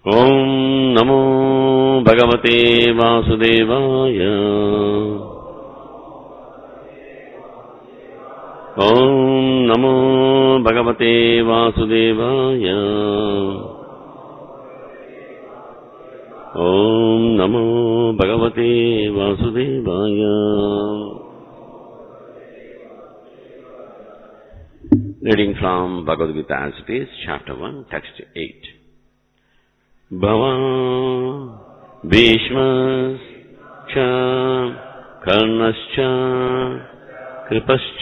ॐ नमो भगवते वासुदेवाय ॐ नमो भगवते वासुदेवाय ॐ नमो भगवते वासुदेवाय Reading from Bhagavad Gita as it is, chapter 1, text 8. भवान् भीष्मश्च कर्णश्च कृपश्च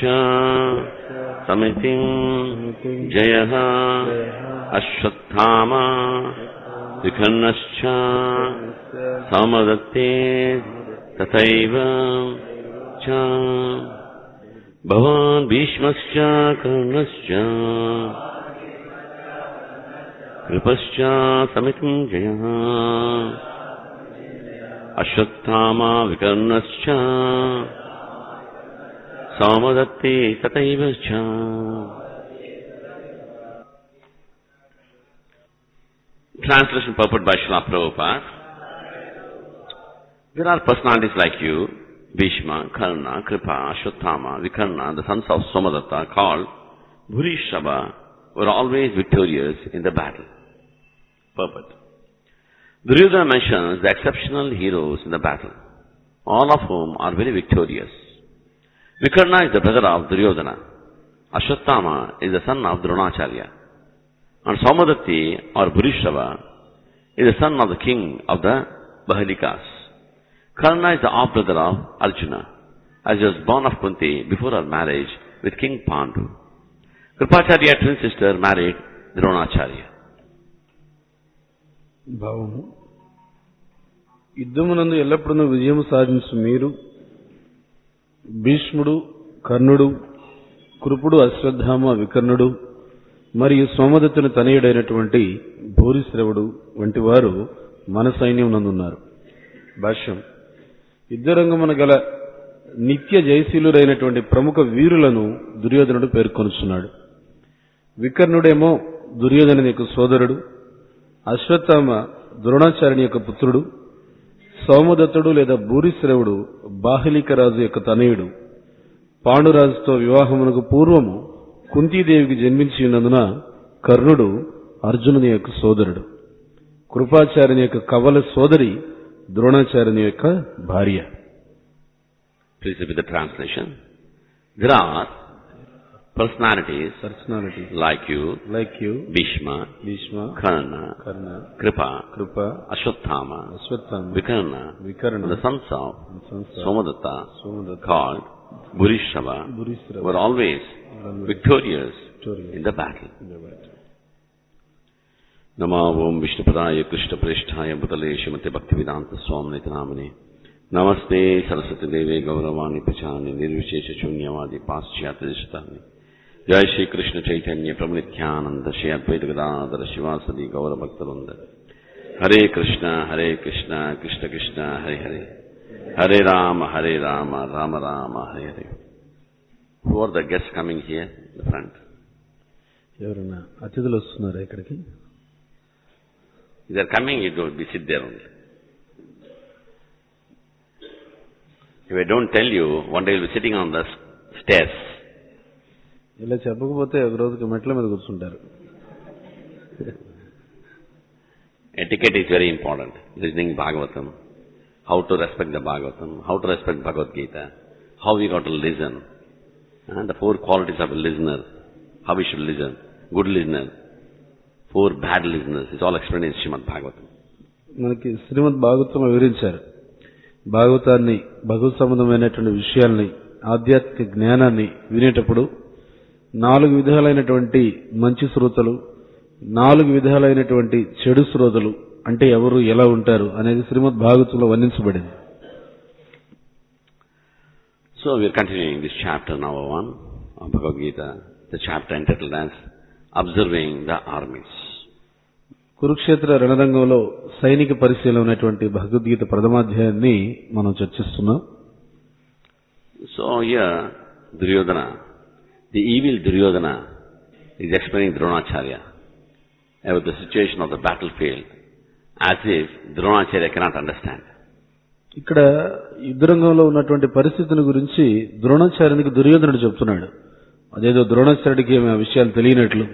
समितिम् जयः अश्वत्थामा विखन्नश्च समदत्ते तथैव च भवान् भीष्मश्च कर्णश्च कृपश्च समितिम् जयः अश्वत्थामा विकर्णश्च सौमदत्ते तथैव च Translation purport by Srila Prabhupada. There are personalities like you, Bhishma, Karna, Kripa, Ashwatthama, Vikarna, the sons of Somadatta, called Bhurishrava, were always victorious in the battle. Purport. Duryodhana mentions the exceptional heroes in the battle, all of whom are very victorious. Vikarna is the brother of Duryodhana. Ashwatthama is the son of Dronacharya. And Somadatti or Bhurishrava is the son of the king of the Bahalikas. Karna is the half-brother of Arjuna, as he was born of Kunti before her marriage with King Pandu. Kripacharya twin sister married Dronacharya. భావము యుద్ధమునందు ఎల్లప్పుడూ విజయం సాధించు మీరు భీష్ముడు కర్ణుడు కృపుడు అశ్వత్థామ వికర్ణుడు మరియు సోమదత్తుని తనయుడైనటువంటి భూరిశ్రవుడు వంటి వారు మన సైన్యం నందున్నారు భాష్యం యుద్ధరంగమున గల నిత్య జయశీలురైనటువంటి ప్రముఖ వీరులను దుర్యోధనుడు పేర్కొనుచున్నాడు వికర్ణుడేమో దుర్యోధనుని యొక్క సోదరుడు అశ్వత్థామ ద్రోణాచార్యుని యొక్క పుత్రుడు సౌమదత్తుడు లేదా భూరిశ్రవుడు బాహలికరాజు యొక్క తనయుడు పాండురాజుతో వివాహమునకు పూర్వము కుంతీదేవికి జన్మించి ఉన్నందున కర్ణుడు అర్జునుని యొక్క సోదరుడు కృపాచార్యుని యొక్క కవల సోదరి ద్రోణాచార్యుని యొక్క భార్య Please repeat the translation. There are personalities personality like you, like you Bhishma, Bhishma Karna, Karna Kripa, Kripa Ashwatthama, Ashwatthama Vikarna, Vikarna the sons of Somadatta, Somadatta called Bhurishrava, Bhurishrava were always victorious Victorious. in the battle. नमो ओम विष्णुपदाय कृष्णप्रेष्ठाय बुतले श्रीमते भक्तिवेदांत स्वामी नामने नमस्ते सरस्वती देवे गौरवाणी प्रचानि निर्विशेष शून्यवादी पाश्चात्य दिशतानि जय श्री कृष्ण चैतन्य प्रभु नित्यानंद श्री अद्वैत गदाधर शिवासदि गौर भक्तवृंद हरे कृष्ण हरे कृष्ण कृष्ण कृष्ण हरे हरे हरे राम हरे राम राम राम हरे हरे Who are the guests coming here in the front? ఎవరన్నా అతిథులు వస్తున్నారా ఇక్కడికి If they are coming, you don't be sit there only. If I don't tell you, one day you'll be sitting on the s- stairs. ఇలా చెప్పకపోతే ఒక రోజుకి మెట్ల మీద కూర్చుంటారు Etiquette is very important. Listening Bhagavatam, how to respect the Bhagavatam, how to respect Bhagavad Gita, how we got to listen, and the four qualities of a listener, how we should listen. Good listener, four bad listeners, it's all explained in Srimad Bhagavatam. మనకి శ్రీమద్ భాగవతం వివరించారు భాగవతాన్ని భగవత్ సంబంధమైనటువంటి విషయాల్ని ఆధ్యాత్మిక జ్ఞానాన్ని వినేటప్పుడు నాలుగు విధాలైనటువంటి మంచి శ్రోతలు నాలుగు విధాలైనటువంటి చెడు శ్రోతలు అంటే ఎవరు ఎలా ఉంటారు అనేది శ్రీమద్ భాగవతంలో వర్ణించబడింది So we are continuing this chapter number one of Bhagavad Gita, the chapter entitled as Observing the Armies. Kurukshetra రణరంగంలో సైనిక పరిశీలన ఉన్నటువంటి భగవద్గీత ప్రథమాధ్యాయాన్ని మనం చర్చిస్తున్నాం So here, Duryodhana, the evil Duryodhana is explaining Dronacharya about the situation of the battlefield as if Dronacharya cannot understand. ఇక్కడ యుద్ధరంగంలో ఉన్నటువంటి పరిస్థితిని గురించి ద్రోణాచార్యునికి దుర్యోధనుడు చెప్తున్నాడు అదేదో ద్రోణాచార్యుడికి ఏమి ఆ విషయాలు తెలియనట్లు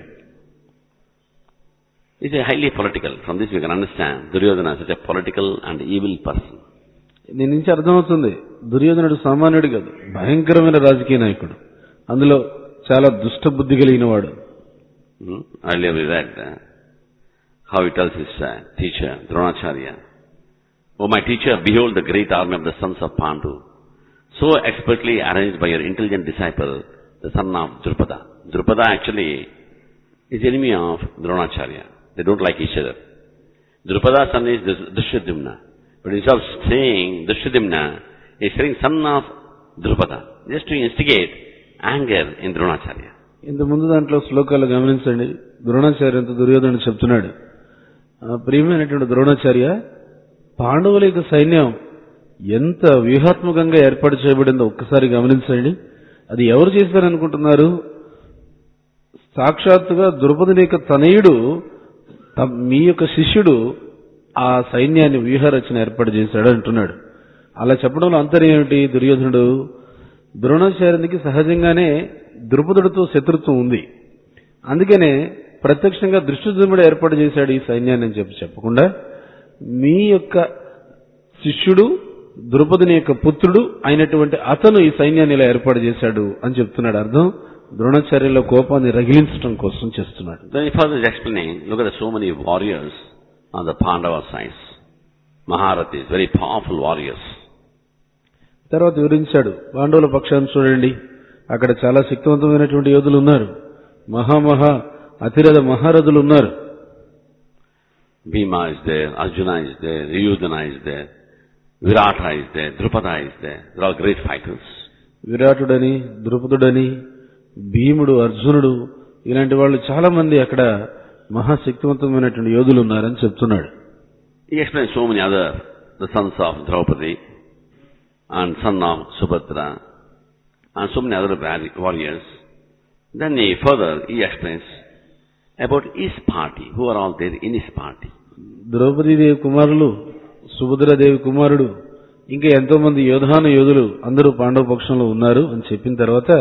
It's a highly political. From this we can understand Duryodhana is such a political and evil person. దీని నుంచి అర్థమవుతుంది దుర్యోధనుడు సామాన్యుడు కాదు భయంకరమైన రాజకీయ నాయకుడు అందులో చాలా దుష్ట బుద్ధి కలిగిన వాడు Hmm? Earlier we read uh, how he tells his uh, teacher, Dronacharya, Oh my teacher, behold the great army of the sons of Pandu, so expertly arranged by your intelligent disciple, the son of Drupada. Drupada actually is enemy of Dronacharya. They don't like each other. Drupada's son is Dush- Dushyadimna. But instead of saying Dushyadimna, he is saying son of Drupada, just to instigate anger in Dronacharya. ఇంత ముందు దాంట్లో శ్లోకాలు గమనించండి ద్రోణాచార్యంతో దుర్యోధనుడు చెప్తున్నాడు ఆ ప్రియమైనటువంటి ద్రోణాచార్య పాండవుల యొక్క సైన్యం ఎంత వ్యూహాత్మకంగా ఏర్పాటు చేయబడిందో ఒక్కసారి గమనించండి అది ఎవరు చేశారనుకుంటున్నారు సాక్షాత్తుగా ద్రుపదుని యొక్క తనయుడు త- మీ యొక్క శిష్యుడు ఆ సైన్యాన్ని వ్యూహరచన ఏర్పాటు చేశాడు అంటున్నాడు అలా చెప్పడంలో అంతర్యం ఏమిటి దుర్యోధనుడు ద్రోణాచార్యునికి సహజంగానే ద్రుపదుడితో శత్రుత్వం ఉంది అందుకనే ప్రత్యక్షంగా దృష్టిజుముడు ఏర్పాటు చేశాడు ఈ సైన్యాన్ని అని చెప్పి చెప్పకుండా మీ యొక్క శిష్యుడు ద్రుపదుని యొక్క పుత్రుడు అయినటువంటి అతను ఈ సైన్యాన్ని ఇలా ఏర్పాటు చేశాడు అని చెప్తున్నాడు అర్థం ద్రోణాచార్యుల కోపాన్ని రగిలించడం కోసం చేస్తున్నాడు Then he further is explaining, look at the so many warriors on the Pandava side. Maharathis, very powerful warriors. తర్వాత వివరించాడు పాండవుల పక్షాన్ని చూడండి అక్కడ చాలా శక్తివంతమైనటువంటి యోధులు ఉన్నారు మహామహా అతిరథ మహారథులు ఉన్నారు Bhima is there, Arjuna is there, Yudhana is there, Virata is there, Drupada is there. They're all great fighters. విరాటుడని ద్రుపదుడని భీముడు అర్జునుడు ఇలాంటి వాళ్ళు చాలా మంది అక్కడ మహాశక్తివంతమైనటువంటి యోధులు ఉన్నారని చెప్తున్నాడు He explains so many other, the sons of Draupadi and son of Subhadra and so many other vari- warriors. Then he further, he explains about his party, who are all there in his party. Draupadi Devi కుమారులు సుభద్రాదేవి కుమారుడు ఇంకా ఎంతో మంది యోధాన యోధులు అందరూ పాండవ పక్షంలో ఉన్నారు అని చెప్పిన తర్వాత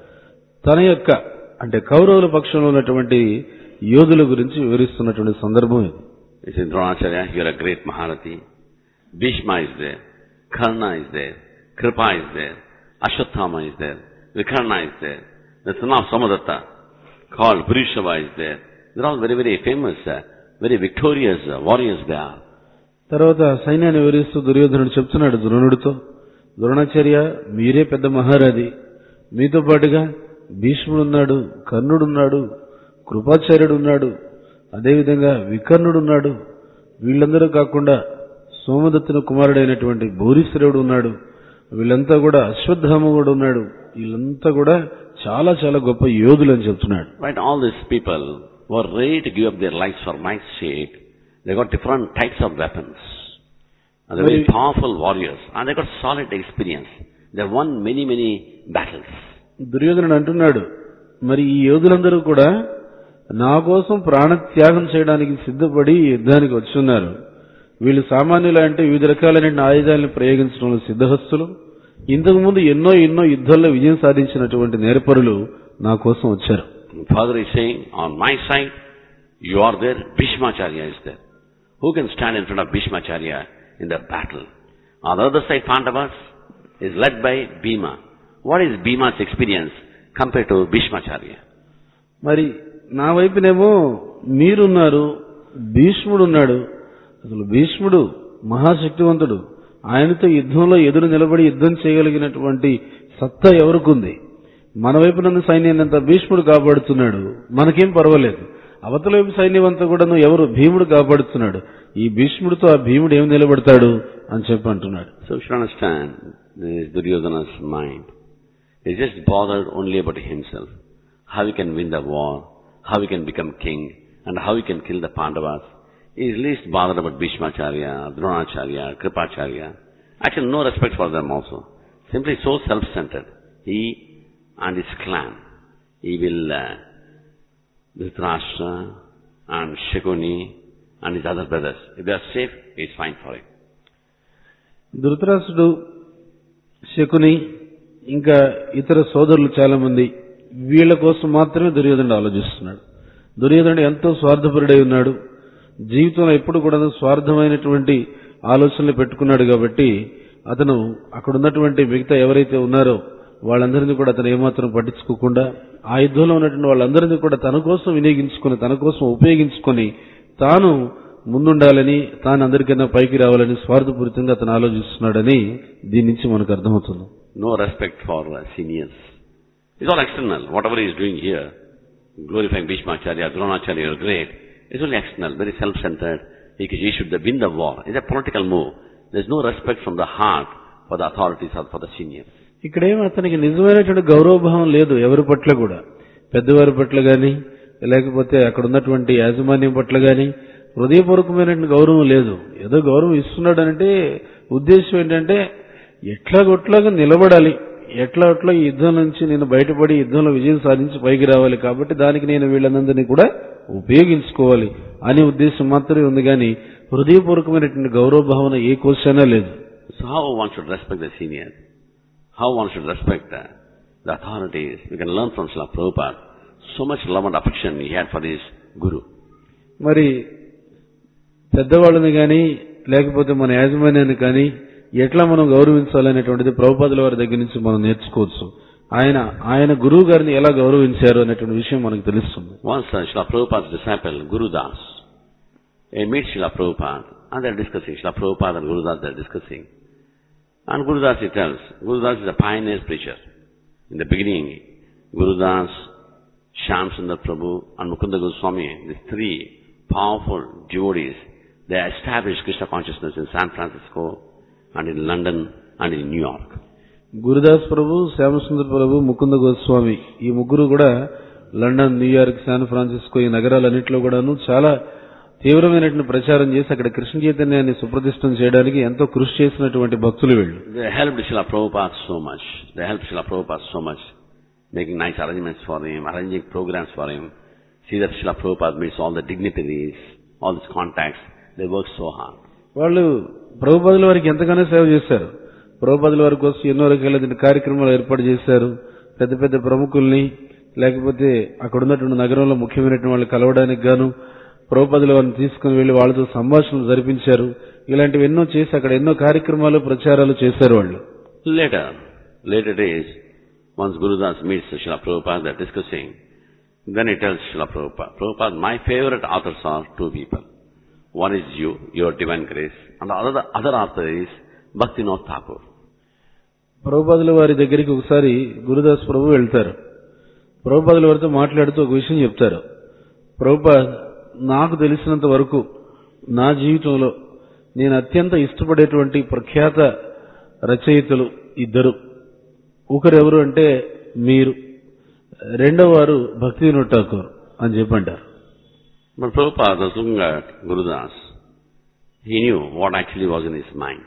తన యొక్క అంటే కౌరవుల పక్షంలో ఉన్నటువంటి యోధుల గురించి వివరిస్తున్నటువంటి సందర్భం ఇది He says, Dronacharya, you are a great Maharati. Bhishma is there. Karna is there. Kripa is there. Ashwatthama is there. Vikarna is there. The son of Samadatta, called Bhrishava is there. They're all very, very famous, uh, very victorious uh, warriors they are. తర్వాత సైన్యాన్ని వివరిస్తూ దుర్యోధనుడు చెప్తున్నాడు ద్రోణుడితో ద్రోణాచార్య మీరే పెద్ద మహారాజి మీతో పాటుగా భీష్ముడున్నాడు కర్ణుడున్నాడు కృపాచార్యుడు ఉన్నాడు అదేవిధంగా వికర్ణుడున్నాడు వీళ్ళందరూ కాకుండా సోమదత్తుని కుమారుడైనటువంటి భూరిశ్వరుడు ఉన్నాడు వీళ్ళంతా కూడా అశ్వత్థామ కూడా ఉన్నాడు వీళ్ళంతా కూడా చాలా చాలా గొప్ప యోధులు అని చెప్తున్నాడు Right, all these people were ready to give up their lives for my sake. They got different types of weapons. And they're very Very- powerful warriors. And they got solid experience. They won many, many battles. దుర్యోధనుడు అంటున్నాడు మరి ఈ యోధులందరూ కూడా నా కోసం ప్రాణత్యాగం చేయడానికి సిద్ధపడి ఈ యుద్ధానికి వచ్చున్నారు వీళ్ళు సామాన్యులు అంటే వివిధ రకాలైన ఆయుధాలను ప్రయోగించడంలో సిద్ధహస్తులు ఇంతకు ముందు ఎన్నో ఎన్నో యుద్ధాల్లో విజయం సాధించినటువంటి నేర్పరులు నా కోసం వచ్చారు Father is saying, on my side, you are there, Bhishmacharya is there. Who can stand in front of Bhishmacharya in the battle? On the other side, Pandavas is led by Bhima. What is Bhima's experience compared to Bhishmacharya? మరి నా వైపునేమో మీరున్నారు భీష్ముడు ఉన్నాడు అసలు భీష్ముడు మహాశక్తివంతుడు ఆయనతో యుద్ధంలో ఎదురు నిలబడి యుద్ధం చేయగలిగినటువంటి సత్తా ఎవరికుంది మన వైపున సైన్యాన్ని అంతా భీష్ముడు కాపాడుతున్నాడు మనకేం పర్వాలేదు అవతల వైపు సైన్యం అంతా కూడా ఎవరు భీముడు కాపాడుతున్నాడు ఈ భీష్ముడితో ఆ భీముడు ఏం నిలబడతాడు అని చెప్పి అంటున్నాడు So we should understand this is Duryodhana's mind. He's just bothered only about himself. How he can win the war, how he can become king, and how he can kill the Pandavas. He is least bothered about Bhishmacharya, Dronacharya, Kripacharya. Actually, no respect for them also. Simply so self-centered. He and his clan. He will, uh, Dhritarashtra and Shakuni and his other brothers. If they are safe, it's fine for him. ధృతరాష్ట్రుడు శకుని ఇంకా ఇతర సోదరులు చాలా మంది వీళ్ళ కోసం మాత్రమే దుర్యోధనుడు ఆలోచిస్తున్నాడు దుర్యోధనుడు ఎంతో స్వార్థపరుడై ఉన్నాడు జీవితంలో ఎప్పుడు కూడా స్వార్థమైనటువంటి ఆలోచనలు పెట్టుకున్నాడు కాబట్టి అతను అక్కడ ఉన్నటువంటి మిగతా ఎవరైతే ఉన్నారో వాళ్ళందరినీ కూడా అతను ఏమాత్రం పట్టించుకోకుండా ఆ యుద్ధంలో ఉన్నటువంటి వాళ్ళందరినీ కూడా తన కోసం వినియోగించుకొని తన కోసం ఉపయోగించుకొని తాను ముందుండాలని తాను అందరికన్నా పైకి రావాలని స్వార్థపూరితంగా అతను ఆలోచిస్తున్నాడని దీని నుంచి మనకు అర్థమవుతుంది No respect for uh, seniors. It's all external. Whatever he is doing here, glorifying Bhishmacharya, Dronacharya, you're great, it's only external, very self-centered. He, he should win the war. It's a political move. There's no respect from the heart for the authorities or for the seniors. ఇక్కడేం అతనికి నిజమైనటువంటి గౌరవభావం లేదు ఎవరి పట్ల కూడా పెద్దవారి పట్ల గాని లేకపోతే అక్కడ ఉన్నటువంటి యాజమాన్యం పట్ల గాని హృదయపూర్వకమైనటువంటి గౌరవం లేదు ఏదో గౌరవం ఇస్తున్నాడనంటే ఉద్దేశం ఏంటంటే ఎట్లా కొట్లాగా నిలబడాలి ఎట్లా అట్లా ఈ యుద్ధం నుంచి నేను బయటపడి యుద్ధంలో విజయం సాధించి పైకి రావాలి కాబట్టి దానికి నేను వీళ్ళందరినీ కూడా ఉపయోగించుకోవాలి అనే ఉద్దేశం మాత్రమే ఉంది కానీ హృదయపూర్వకమైనటువంటి గౌరవ భావన ఏ కోశానా లేదు So how one should respect the seniors? How one should respect uh, the authorities? We can learn from Srila Prabhupada. So much love and affection he had for his guru. మరి పెద్దవాళ్ళని కానీ లేకపోతే మన యాజమాన్యాన్ని కానీ ఎట్లా మనం గౌరవించాలనేటువంటిది ప్రభుపాదుల వారి దగ్గర నుంచి మనం నేర్చుకోవచ్చు ఆయన ఆయన గురువు గారిని ఎలా గౌరవించారు అనేటువంటి విషయం మనకు తెలుస్తుంది Once uh, Srila Prabhupada's disciple, Guru Das, he meets Srila Prabhupada and they're discussing. Srila Prabhupada and Guru Das, they're discussing. And Guru Das, he tells, Guru Das is a pioneer preacher. In the beginning, Guru Das, Shyam Sundar Prabhu and Mukunda Goswami, these three powerful devotees, they established Krishna consciousness in San Francisco and in London and in New York. Gurudas ప్రభు శ్యామసుందర్ ప్రభు ముకుంద గోస్వామి ఈ ముగ్గురు కూడా London New York San Francisco ఈ నగరాలన్నింటిలో కూడాను చాలా తీవ్రమైనటువంటి ప్రచారం చేసి అక్కడ కృష్ణ చైతన్యాన్ని సుప్రతిష్టం చేయడానికి ఎంతో కృషి చేసినటువంటి భక్తులు వీళ్ళు They helped Srila Prabhupada so much. They helped Srila Prabhupada so much, making nice arrangements for him, arranging programs for him. See that Srila Prabhupada meets all the dignitaries, all these contacts. They work so hard. వాళ్ళు ప్రభుపదుల వారికి ఎంతగానో సేవ చేశారు ప్రభుపదుల వారి కోసం ఎన్నో రకాల కార్యక్రమాలు ఏర్పాటు చేశారు పెద్ద పెద్ద ప్రముఖుల్ని లేకపోతే అక్కడ ఉన్నటువంటి నగరంలో ముఖ్యమైనటువంటి వాళ్ళు కలవడానికి గాను ప్రభుపదుల వారిని తీసుకుని వెళ్లి వాళ్ళతో సంభాషణలు జరిపించారు ఇలాంటివి ఎన్నో చేసి అక్కడ ఎన్నో కార్యక్రమాలు ప్రచారాలు చేశారు వాళ్ళు Later, later days, once Guru Das meets Srila Prabhupada, they're discussing. Then he tells Srila Prabhupada, Prabhupada, my favorite authors are two people. One is you, your divine grace, and the other, other author is Bhaktivinoda Thakur. ప్రభుపదుల వారి దగ్గరికి ఒకసారి గురుదాస్ ప్రభు వెళ్తారు ప్రభుపదుల వారితో మాట్లాడుతూ ఒక విషయం చెప్తారు ప్రభుపాద్ నాకు తెలిసినంత వరకు నా జీవితంలో నేను అత్యంత ఇష్టపడేటువంటి ప్రఖ్యాత రచయితలు ఇద్దరు ఒకరెవరు అంటే మీరు రెండవ వారు భక్తి వినోద్ ఠాకూర్ అని చెప్పంటారు But Prabhupada was looking at Guru Das. He knew what actually was in his mind.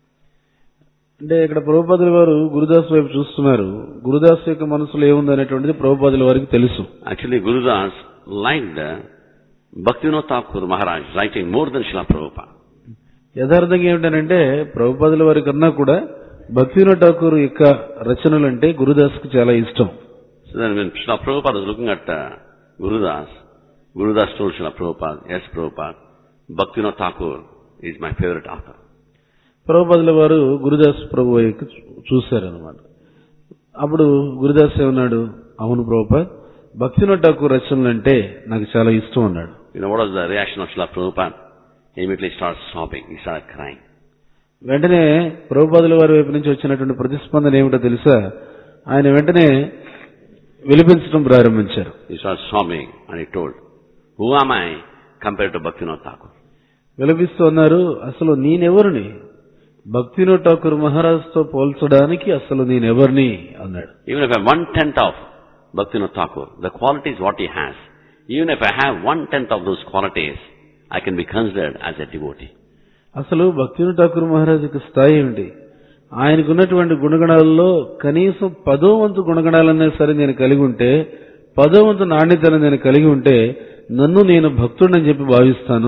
అంటే ఇక్కడ ప్రభుపాదుల వారు గురుదాస్ వైపు చూస్తున్నారు గురుదాస్ యొక్క మనసులో ఏముంది అనేటువంటిది ప్రభుపాదుల వారికి తెలుసు Actually, Guru Das liked uh, Bhaktivinoda Thakur Maharaj writing more than Srila Prabhupada. యథార్థంగా ఏమిటనంటే ప్రభుపాదుల వారి కన్నా కూడా భక్తివినోద్ ఠాకూర్ యొక్క రచనలు అంటే గురుదాస్కి చాలా ఇష్టం So then when Srila Prabhupada was looking at uh, Guru Das, Guru Das told Srila Prabhupada, yes Prabhupada, Bhaktivinoda Thakur is my favorite author. ప్రభుపాదుల వారు గురుదాస్ ప్రభు వైపు చూశారనమాట అప్పుడు గురుదాస్ ఏమన్నాడు అవును ప్రభుపాద్ భక్తివినోద్ ఠాకూర్ రచనలు అంటే నాకు చాలా ఇష్టం అన్నాడు You know what was the reaction of Srila Prabhupada? He immediately started sobbing. He started crying. వెంటనే ప్రభుపాదుల వారి వైపు నుంచి వచ్చినటువంటి ప్రతిస్పందన ఏమిటో తెలుసా ఆయన వెంటనే విలిపించడం ప్రారంభించారు He started sobbing and he told, Who am I compared to Bhaktivinoda Thakur? విలపిస్తూ అన్నారు అసలు నేనెవరిని భక్తివినోద్ ఠాకూర్ మహారాజ్తో పోల్చడానికి అసలు నేనెవరిని అన్నాడు Even if I have one tenth of Bhaktivinoda Thakur, the qualities what he has, even if I have one tenth of those qualities, I can be considered as a devotee. అసలు భక్తివినోద్ ఠాకూర్ మహారాజ్ యొక్క స్థాయి ఏమిటి ఆయనకున్నటువంటి గుణగణాలలో కనీసం పదో వంతు గుణగణాలన్నా సరే నేను కలిగి ఉంటే పదో వంతు నాణ్యతను నేను కలిగి ఉంటే నన్ను నేను భక్తుడని చెప్పి భావిస్తాను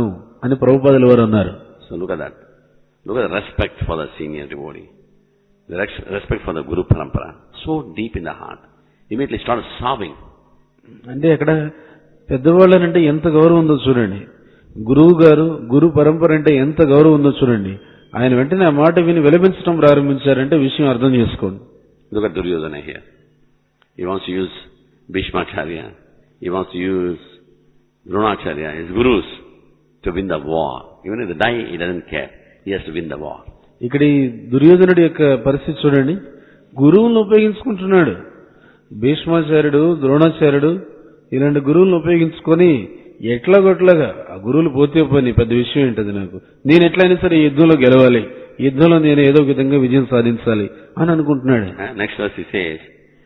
అని ప్రభుపాదుల వారు అన్నారు So look at that. Look at the respect for the senior devotee. The rex- respect for the Guru Parampara. So deep in the heart. Immediately started sobbing. అంటే అక్కడ పెద్దవాళ్ళనంటే ఎంత గౌరవం ఉందో చూడండి గురువు గారు గురు పరంపర అంటే ఎంత గౌరవం ఉందో చూడండి ఆయన వెంటనే ఆ మాట విని విలపించడం ప్రారంభించారంటే విషయం అర్థం చేసుకోండి Look at Duryodhana here. He wants to use Bhishmacharya. He wants to use Dronacharya, his gurus, to win the war. Even if they die, he doesn't care. He has to win the war. ఇక్కడ ఈ దుర్యోధనుడి యొక్క పరిస్థితి చూడండి గురువులను ఉపయోగించుకుంటున్నాడు భీష్మాచార్యుడు ద్రోణాచార్యుడు ఇలాంటి గురువులను ఉపయోగించుకొని ఎట్లాగొట్లాగా ఆ గురువులు పోతే పని పెద్ద విషయం ఏంటది నాకు నేను ఎట్లయినా సరే ఈ యుద్ధంలో గెలవాలి ఈ యుద్ధంలో నేను ఏదో ఒక విధంగా విజయం సాధించాలి అని అనుకుంటున్నాడు Uh, Next verse he says,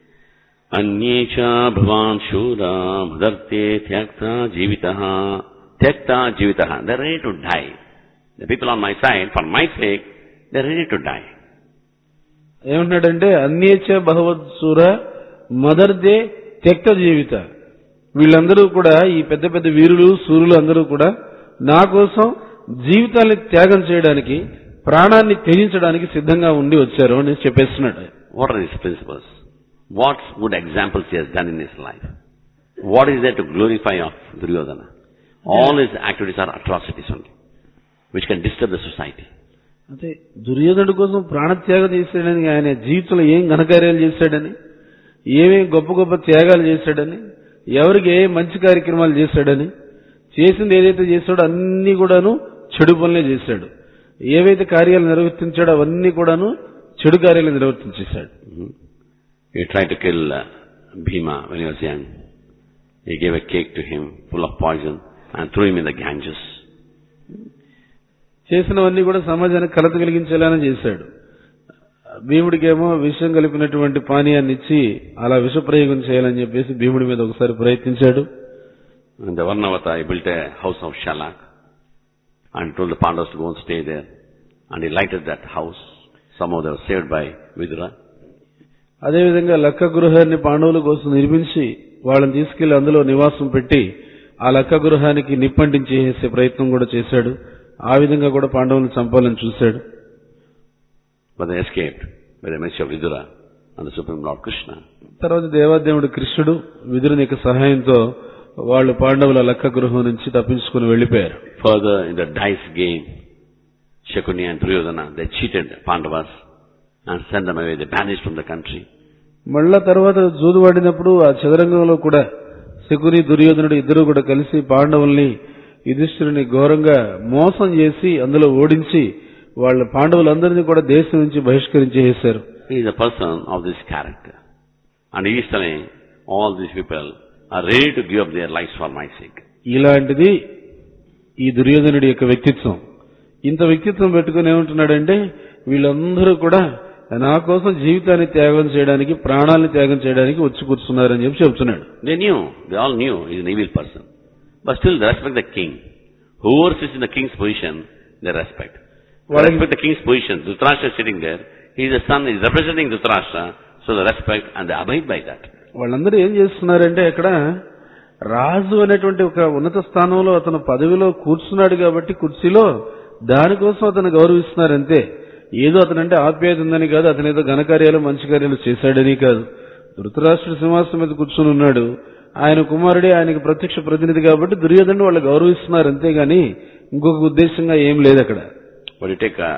Anyecha bhavan shura mudarte tyakta jivitaha tyakta jivitaha. They're ready to die. The people on my side, for my sake, they're ready to die. ఏమంటున్నాడంటే అన్యేచ భగవత్సూర మదర్దే త్యక్త జీవిత వీళ్ళందరూ కూడా ఈ పెద్ద పెద్ద వీరులు సూర్యులు అందరూ కూడా నా కోసం జీవితాన్ని త్యాగం చేయడానికి ప్రాణాన్ని త్యజించడానికి సిద్ధంగా ఉండి వచ్చారు అని చెప్పేస్తున్నాడు What are these principles? What good examples he has done in his life? What is there to glorify of Duryodhana? All his activities are atrocities only, which can disturb the society. అంటే దుర్యోధనుడి కోసం ప్రాణత్యాగం చేశాడని ఆయన జీవితంలో ఏం ఘనకార్యాలు చేశాడని ఏమేం గొప్ప గొప్ప త్యాగాలు చేశాడని ఎవరికి ఏ మంచి కార్యక్రమాలు చేశాడని చేసింది ఏదైతే చేశాడో అన్ని కూడాను చెడు పనులే చేశాడు ఏవైతే కార్యాలు నిర్వర్తించాడో అవన్నీ కూడాను చెడు కార్యాలు నిర్వర్తించేశాడు Mhm. He tried to kill uh, Bhima when he was young. He gave a cake to him full of poison and threw him in the Ganges. చేసినవన్నీ కూడా సమాజానికి కలత కలిగించేలానే చేశాడు భీముడికేమో విషం కలిపినటువంటి పానీయాన్ని ఇచ్చి అలా విషప్రయోగం చేయాలని చెప్పేసి భీముడి మీద ఒకసారి ప్రయత్నించాడు And the Varnavata, he built a house of Shalak and told the Pandavas to go and stay there. And he lighted that house. Somehow they were saved by Vidura. అదేవిధంగా లక్క గృహాన్ని పాండవుల కోసం నిర్మించి వాళ్ళని తీసుకెళ్లి అందులో నివాసం పెట్టి ఆ లక్క గృహానికి నిప్పంటించేసే ప్రయత్నం కూడా చేశాడు ఆ విధంగా కూడా పాండవులను చంపాలని చూశాడు But they escaped by the mercy of Vidura and the Supreme Lord Krishna. తర్వాత దేవాదేవుడు కృష్ణుడు విదురుని యొక్క సహాయంతో వాళ్ళు పాండవుల లక్క గృహం నుంచి తప్పించుకుని వెళ్లిపోయారు Further, in the dice game, Shakuni and Duryodhana, they cheated Pandavas and sent them away. They banished from the country. మళ్ళా తర్వాత జూదువాడినప్పుడు ఆ చదరంగంలో కూడా శకుని దుర్యోధనుడు ఇద్దరు కూడా కలిసి పాండవుల్ని యుధిష్ఠిరుని ఘోరంగా మోసం చేసి అందులో ఓడించి వాళ్ళ పాండవులందరినీ కూడా దేశం నుంచి బహిష్కరించేశారు He is a person of this character. And he is telling, all these people are ready to give up their lives for my sake. ఇలాంటిది ఈ దుర్యోధనుడి యొక్క వ్యక్తిత్వం ఇంత వ్యక్తిత్వం పెట్టుకుని ఏమంటున్నాడంటే వీళ్ళందరూ కూడా నా కోసం జీవితాన్ని త్యాగం చేయడానికి ప్రాణాలను త్యాగం చేయడానికి వచ్చి కూర్చున్నారని చెప్పి చెప్తున్నాడు They knew, they all knew he is an evil person. But still they respect the king. Whoever sits in the king's position, they respect. They Well, respect the king's position. Dhritarashtra is sitting there. He is the son, he is representing Dhritarashtra. So they respect and they abide by that. వాళ్ళందరూ ఏం చేస్తున్నారంటే ఇక్కడ రాజు అనేటువంటి ఒక ఉన్నత స్థానంలో అతను పదవిలో కూర్చున్నాడు కాబట్టి కుర్చీలో దానికోసం అతను గౌరవిస్తున్నారంతే ఏదో అతనంటే ఆప్యాయత ఉందని కాదు అతను ఏదో ఘనకార్యాలు మంచి కార్యాలు చేశాడని కాదు ధృతరాష్ట్రుడు సింహాసనం మీద కూర్చుని ఉన్నాడు ఆయన కుమారుడే ఆయనకు ప్రత్యక్ష ప్రతినిధి కాబట్టి దుర్యోధను వాళ్ళు గౌరవిస్తున్నారు అంతేగాని ఇంకొక ఉద్దేశంగా ఏం లేదు అక్కడ But you take a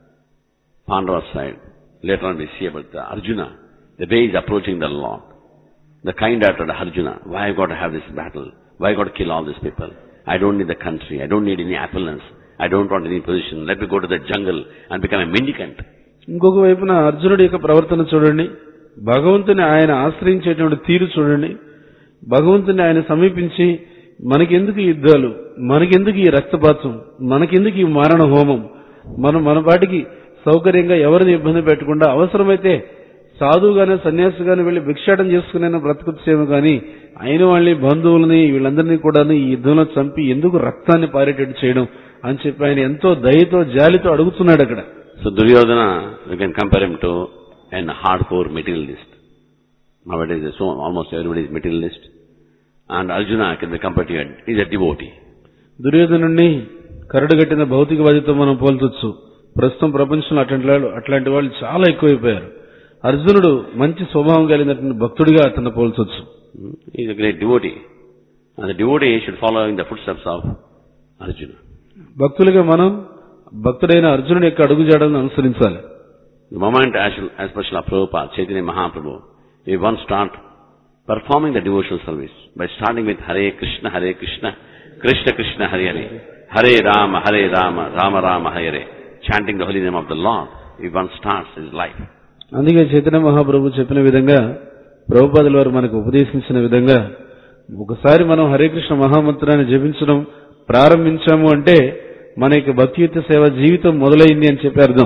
Pandava side, later on we see about the Arjuna, the way he is approaching the Lord. The kind hearted Arjuna, why I got to have this battle? Why I got to kill all these people? I don't need the country. I don't need any opulence. I don't want any position. Let me go to the jungle and become a mendicant. ఇంకొక వైపున అర్జునుడి యొక్క ప్రవర్తన చూడండి భగవంతుని ఆయన ఆశ్రయించేటువంటి తీరు చూడండి భగవంతుని ఆయన సమీపించి మనకెందుకు ఈ యుద్ధాలు మనకెందుకు ఈ రక్తపాతం మనకెందుకు ఈ మారణ హోమం మనం మన పాటికి సౌకర్యంగా ఎవరిని ఇబ్బంది పెట్టకుండా అవసరమైతే సాధువుగానే సన్యాసిగానే వెళ్లి భిక్షాటం చేసుకునే బ్రతకొచ్చేమో కానీ అయిన వాళ్ళని బంధువులని వీళ్ళందరినీ కూడా ఈ యుద్ధంలో చంపి ఎందుకు రక్తాన్ని పారేటట్టు చేయడం అని చెప్పి ఆయన ఎంతో దయతో జాలితో అడుగుతున్నాడు అక్కడ So Duryodhana, we can compare him to an hardcore materialist. Nowadays, so almost everybody is materialist. And Arjuna can be compared to a, he's a devotee. దుర్యోధనుణ్ణి కరడుగట్టిన భౌతికవాదితో మనం పోల్చొచ్చు ప్రస్తుతం ప్రపంచంలో అట్లాంటి వాళ్ళు అట్లాంటి వాళ్ళు చాలా ఎక్కువైపోయారు అర్జునుడు మంచి స్వభావం కలిగినటువంటి భక్తుడిగా అతన్ని పోల్చొచ్చు Hmm? He is a great devotee. And the devotee should follow in the footsteps of Arjuna. భక్తులుగా మనం భక్తుడైన అర్జునుడి యొక్క అడుగుజాడలను అనుసరించాలి The moment as, as per Srila Prabhupada, Chaitanya Mahaprabhu, we once start performing the devotional service by starting with Hare Krishna, Hare Krishna, Krishna Krishna, Hare Hare, Hare Rama, Hare Rama, Rama Rama, Hare Hare, chanting the holy name of the Lord. He once starts his life. అందుకే చైతన్య మహాప్రభు చెప్పిన విధంగా ప్రభుపాదుల వారు మనకు ఉపదేశించిన విధంగా ఒకసారి మనం హరే కృష్ణ మహామంత్రాన్ని జపించడం ప్రారంభించాము అంటే మన యొక్క భక్తియుత సేవ జీవితం మొదలైంది అని చెప్పి అర్థం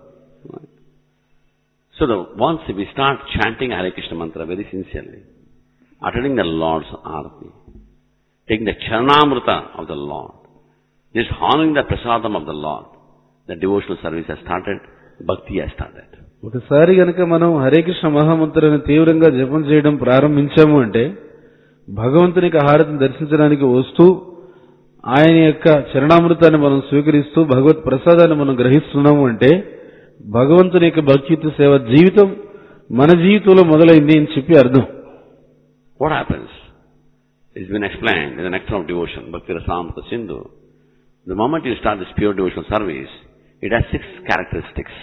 So the, once we start chanting Hare Krishna mantra very sincerely, attending the Lord's Arati, taking the Charanamrita of the Lord, just honoring the prasadam of the Lord, the devotional service has started, bhakti has started. ఒకసారి గనక మనం హరే కృష్ణ మహామంత్రాన్ని తీవ్రంగా జపం చేయడం ప్రారంభించాము అంటే భగవంతునికి హారతిని దర్శించడానికి వస్తూ ఆయన యొక్క చరణామృతాన్ని మనం స్వీకరిస్తూ భగవత్ ప్రసాదాన్ని మనం గ్రహిస్తున్నాము అంటే భగవంతుని యొక్క భక్తియుత సేవ జీవితం మన జీవితంలో మొదలైంది అని చెప్పి అర్థం What happens? It's been explained in the Nectar of Devotion, Bhakti Rasamrita Sindhu. The moment you start this pure devotional service, it has six characteristics.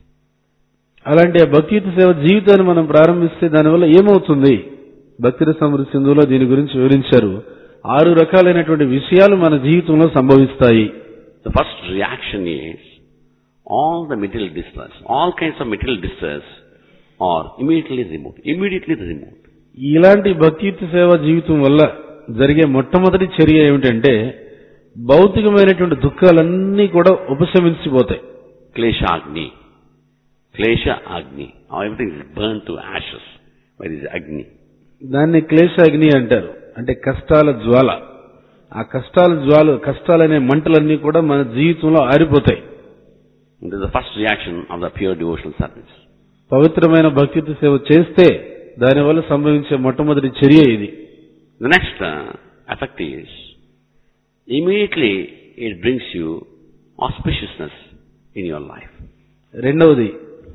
అలాంటి ఆ భక్తియుత సేవ జీవితాన్ని మనం ప్రారంభిస్తే దానివల్ల ఏమవుతుంది భక్తి సమృద్ధి సింధులో దీని గురించి వివరించారు ఆరు రకాలైనటువంటి విషయాలు మన జీవితంలో సంభవిస్తాయి The first reaction is all the material distress, all kinds of material distress are immediately removed. Immediately removed. ఇలాంటి భక్తియుత సేవ జీవితం వల్ల జరిగే మొట్టమొదటి చర్య ఏమిటంటే భౌతికమైనటువంటి దుఃఖాలన్నీ కూడా ఉపశమించిపోతాయి Klesha Agni. Klesha Agni. How everything is burnt to ashes by this Agni. దాన్ని క్లేశాగ్ని అంటారు అంటే కష్టాల జ్వాల ఆ కష్టాల జ్వాల కష్టాలనే మంటలన్నీ కూడా మన జీవితంలో ఆరిపోతాయి And this is the first reaction of the pure devotional service. పవిత్రమైన భక్తియుత సేవ చేస్తే దానివల్ల సంభవించే మొట్టమొదటి చర్య ఇది The next uh, effect is immediately it brings you auspiciousness in your life. రెండవది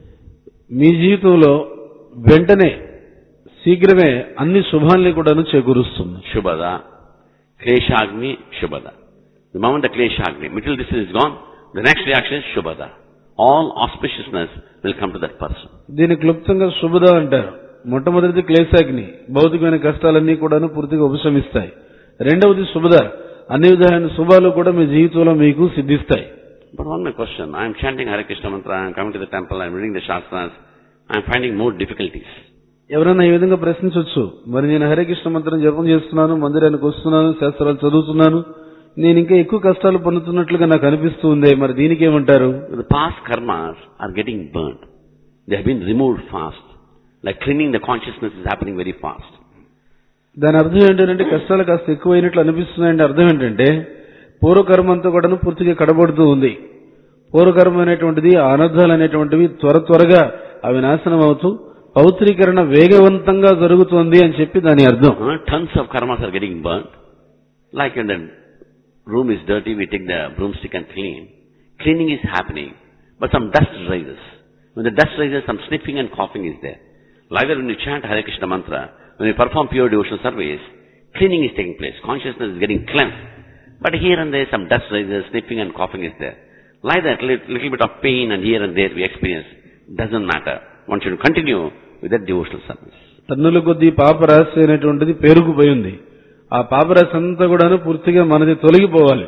మీ జీవితంలో వెంటనే శీఘ్రమే అన్ని శుభాల్ని కూడాను చేకూరుస్తుంది Shubhada, Kleshagni, Shubhada. The moment the Kleshagni, material distress is gone, the next reaction is Shubhada. All auspiciousness will come to that person. దీన్ని క్లుప్తంగా శుభద అంటారు మొట్టమొదటిది క్లేశాగ్ని భౌతికమైన కష్టాలన్నీ కూడాను పూర్తిగా ఉపశమిస్తాయి రెండవది శుభద అన్ని విధాలైన శుభాలు కూడా మీ జీవితంలో మీకు సిద్ధిస్తాయి But one more question. I am chanting Hare Krishna mantra, I am coming to the temple, I am reading the Shastras, I am finding more difficulties. ఎవరైనా ఈ విధంగా ప్రశ్నించవచ్చు మరి నేను హరే కృష్ణ మంత్రం జపం చేస్తున్నాను మందిరానికి వస్తున్నాను శాస్త్రాలు చదువుతున్నాను నేను ఇంకా ఎక్కువ కష్టాలు పొందుతున్నట్లుగా నాకు అనిపిస్తూ ఉంది మరి దీనికి ఏమంటారు The past karmas are getting burnt. They have been removed fast. Like cleaning the consciousness is happening very fast. దాని అర్థం ఏంటంటే కష్టాలు కాస్త ఎక్కువైనట్లు అనిపిస్తున్నాయంటే అర్థం ఏంటంటే పూర్వకర్మ అంతా కూడాను పూర్తిగా కడబడుతూ ఉంది పూర్వకర్మ అనేటువంటిది ఆ అనర్థాలు అనేటువంటివి త్వర త్వరగా అవి నాశనం అవుతూ పౌత్రీకరణ వేగవంతంగా జరుగుతోంది అని చెప్పి దాని అర్థం Uh, tons of karmas are getting burnt. Like when the room is dirty, we take the broomstick and clean. Cleaning is happening, but some dust rises. When the dust rises, some sniffing and coughing is there. Like that when you chant Hare Krishna mantra, when you perform pure devotional service, cleaning is taking place. Consciousness is getting cleansed. But here and there, some dust rises, sniffing and coughing is there. Like that, little, little bit of pain and here and there we experience. Doesn't matter. One should continue with that devotional service. టన్నుల కొద్దీ పాపరాశి అనేటువంటిది పేరుకుపోయి ఉంది ఆ పాపరాశి అంతా కూడాను పూర్తిగా మనది తొలగిపోవాలి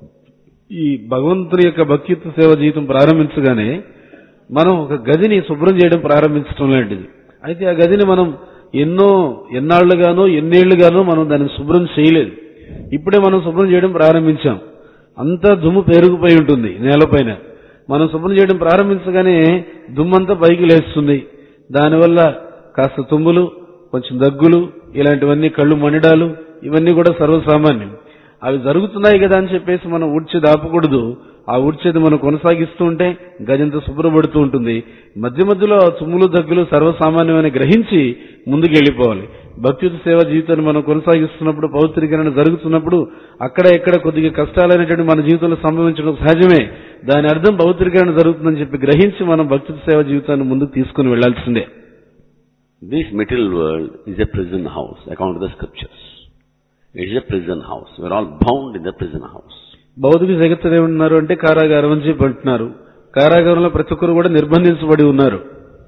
ఈ భగవంతుని యొక్క భక్తిత్వ సేవ జీవితం ప్రారంభించగానే మనం ఒక గదిని శుభ్రం చేయడం ప్రారంభించడం లాంటిది అయితే ఆ గదిని మనం ఎన్నో ఎన్నాళ్లుగానో ఎన్నేళ్లుగానో మనం దాన్ని శుభ్రం చేయలేదు ఇప్పుడే మనం శుభ్రం చేయడం ప్రారంభించాం అంతా దుమ్ము పేరుకుపోయి ఉంటుంది నేలపైన మనం శుభ్రం చేయడం ప్రారంభించగానే దుమ్మంతా పైకి లేస్తుంది దానివల్ల కాస్త తుమ్ములు కొంచెం దగ్గులు ఇలాంటివన్నీ కళ్ళు మండడాలు ఇవన్నీ కూడా సర్వసామాన్యం అవి జరుగుతున్నాయి కదా అని చెప్పేసి మనం ఊడ్చేది ఆపకూడదు ఆ ఊడ్చేది మనం కొనసాగిస్తూ ఉంటే గజంత శుభ్రపడుతూ ఉంటుంది మధ్య మధ్యలో ఆ తుమ్ములు దగ్గులు సర్వసామాన్యమని గ్రహించి ముందుకు వెళ్ళిపోవాలి భక్తియుత సేవ జీవితాన్ని మనం కొనసాగిస్తున్నప్పుడు పవిత్రీకరణ జరుగుతున్నప్పుడు అక్కడ ఎక్కడ కొద్దిగా కష్టాలైనటువంటి మన జీవితంలో సంభవించడం సహజమే దాని అర్థం పవిత్రీకరణ జరుగుతుందని చెప్పి గ్రహించి మనం భక్తియుత సేవ జీవితాన్ని ముందుకు తీసుకుని వెళ్లాల్సిందే This material world is a prison house, according to the scriptures. It is a prison house. We are all bound in the prison house. భౌతిక జగత్తులు ఏమన్నారు అంటే కారాగారం అని చెప్పి అంటున్నారు కారాగారంలో ప్రతి ఒక్కరు కూడా నిర్బంధించబడి ఉన్నారు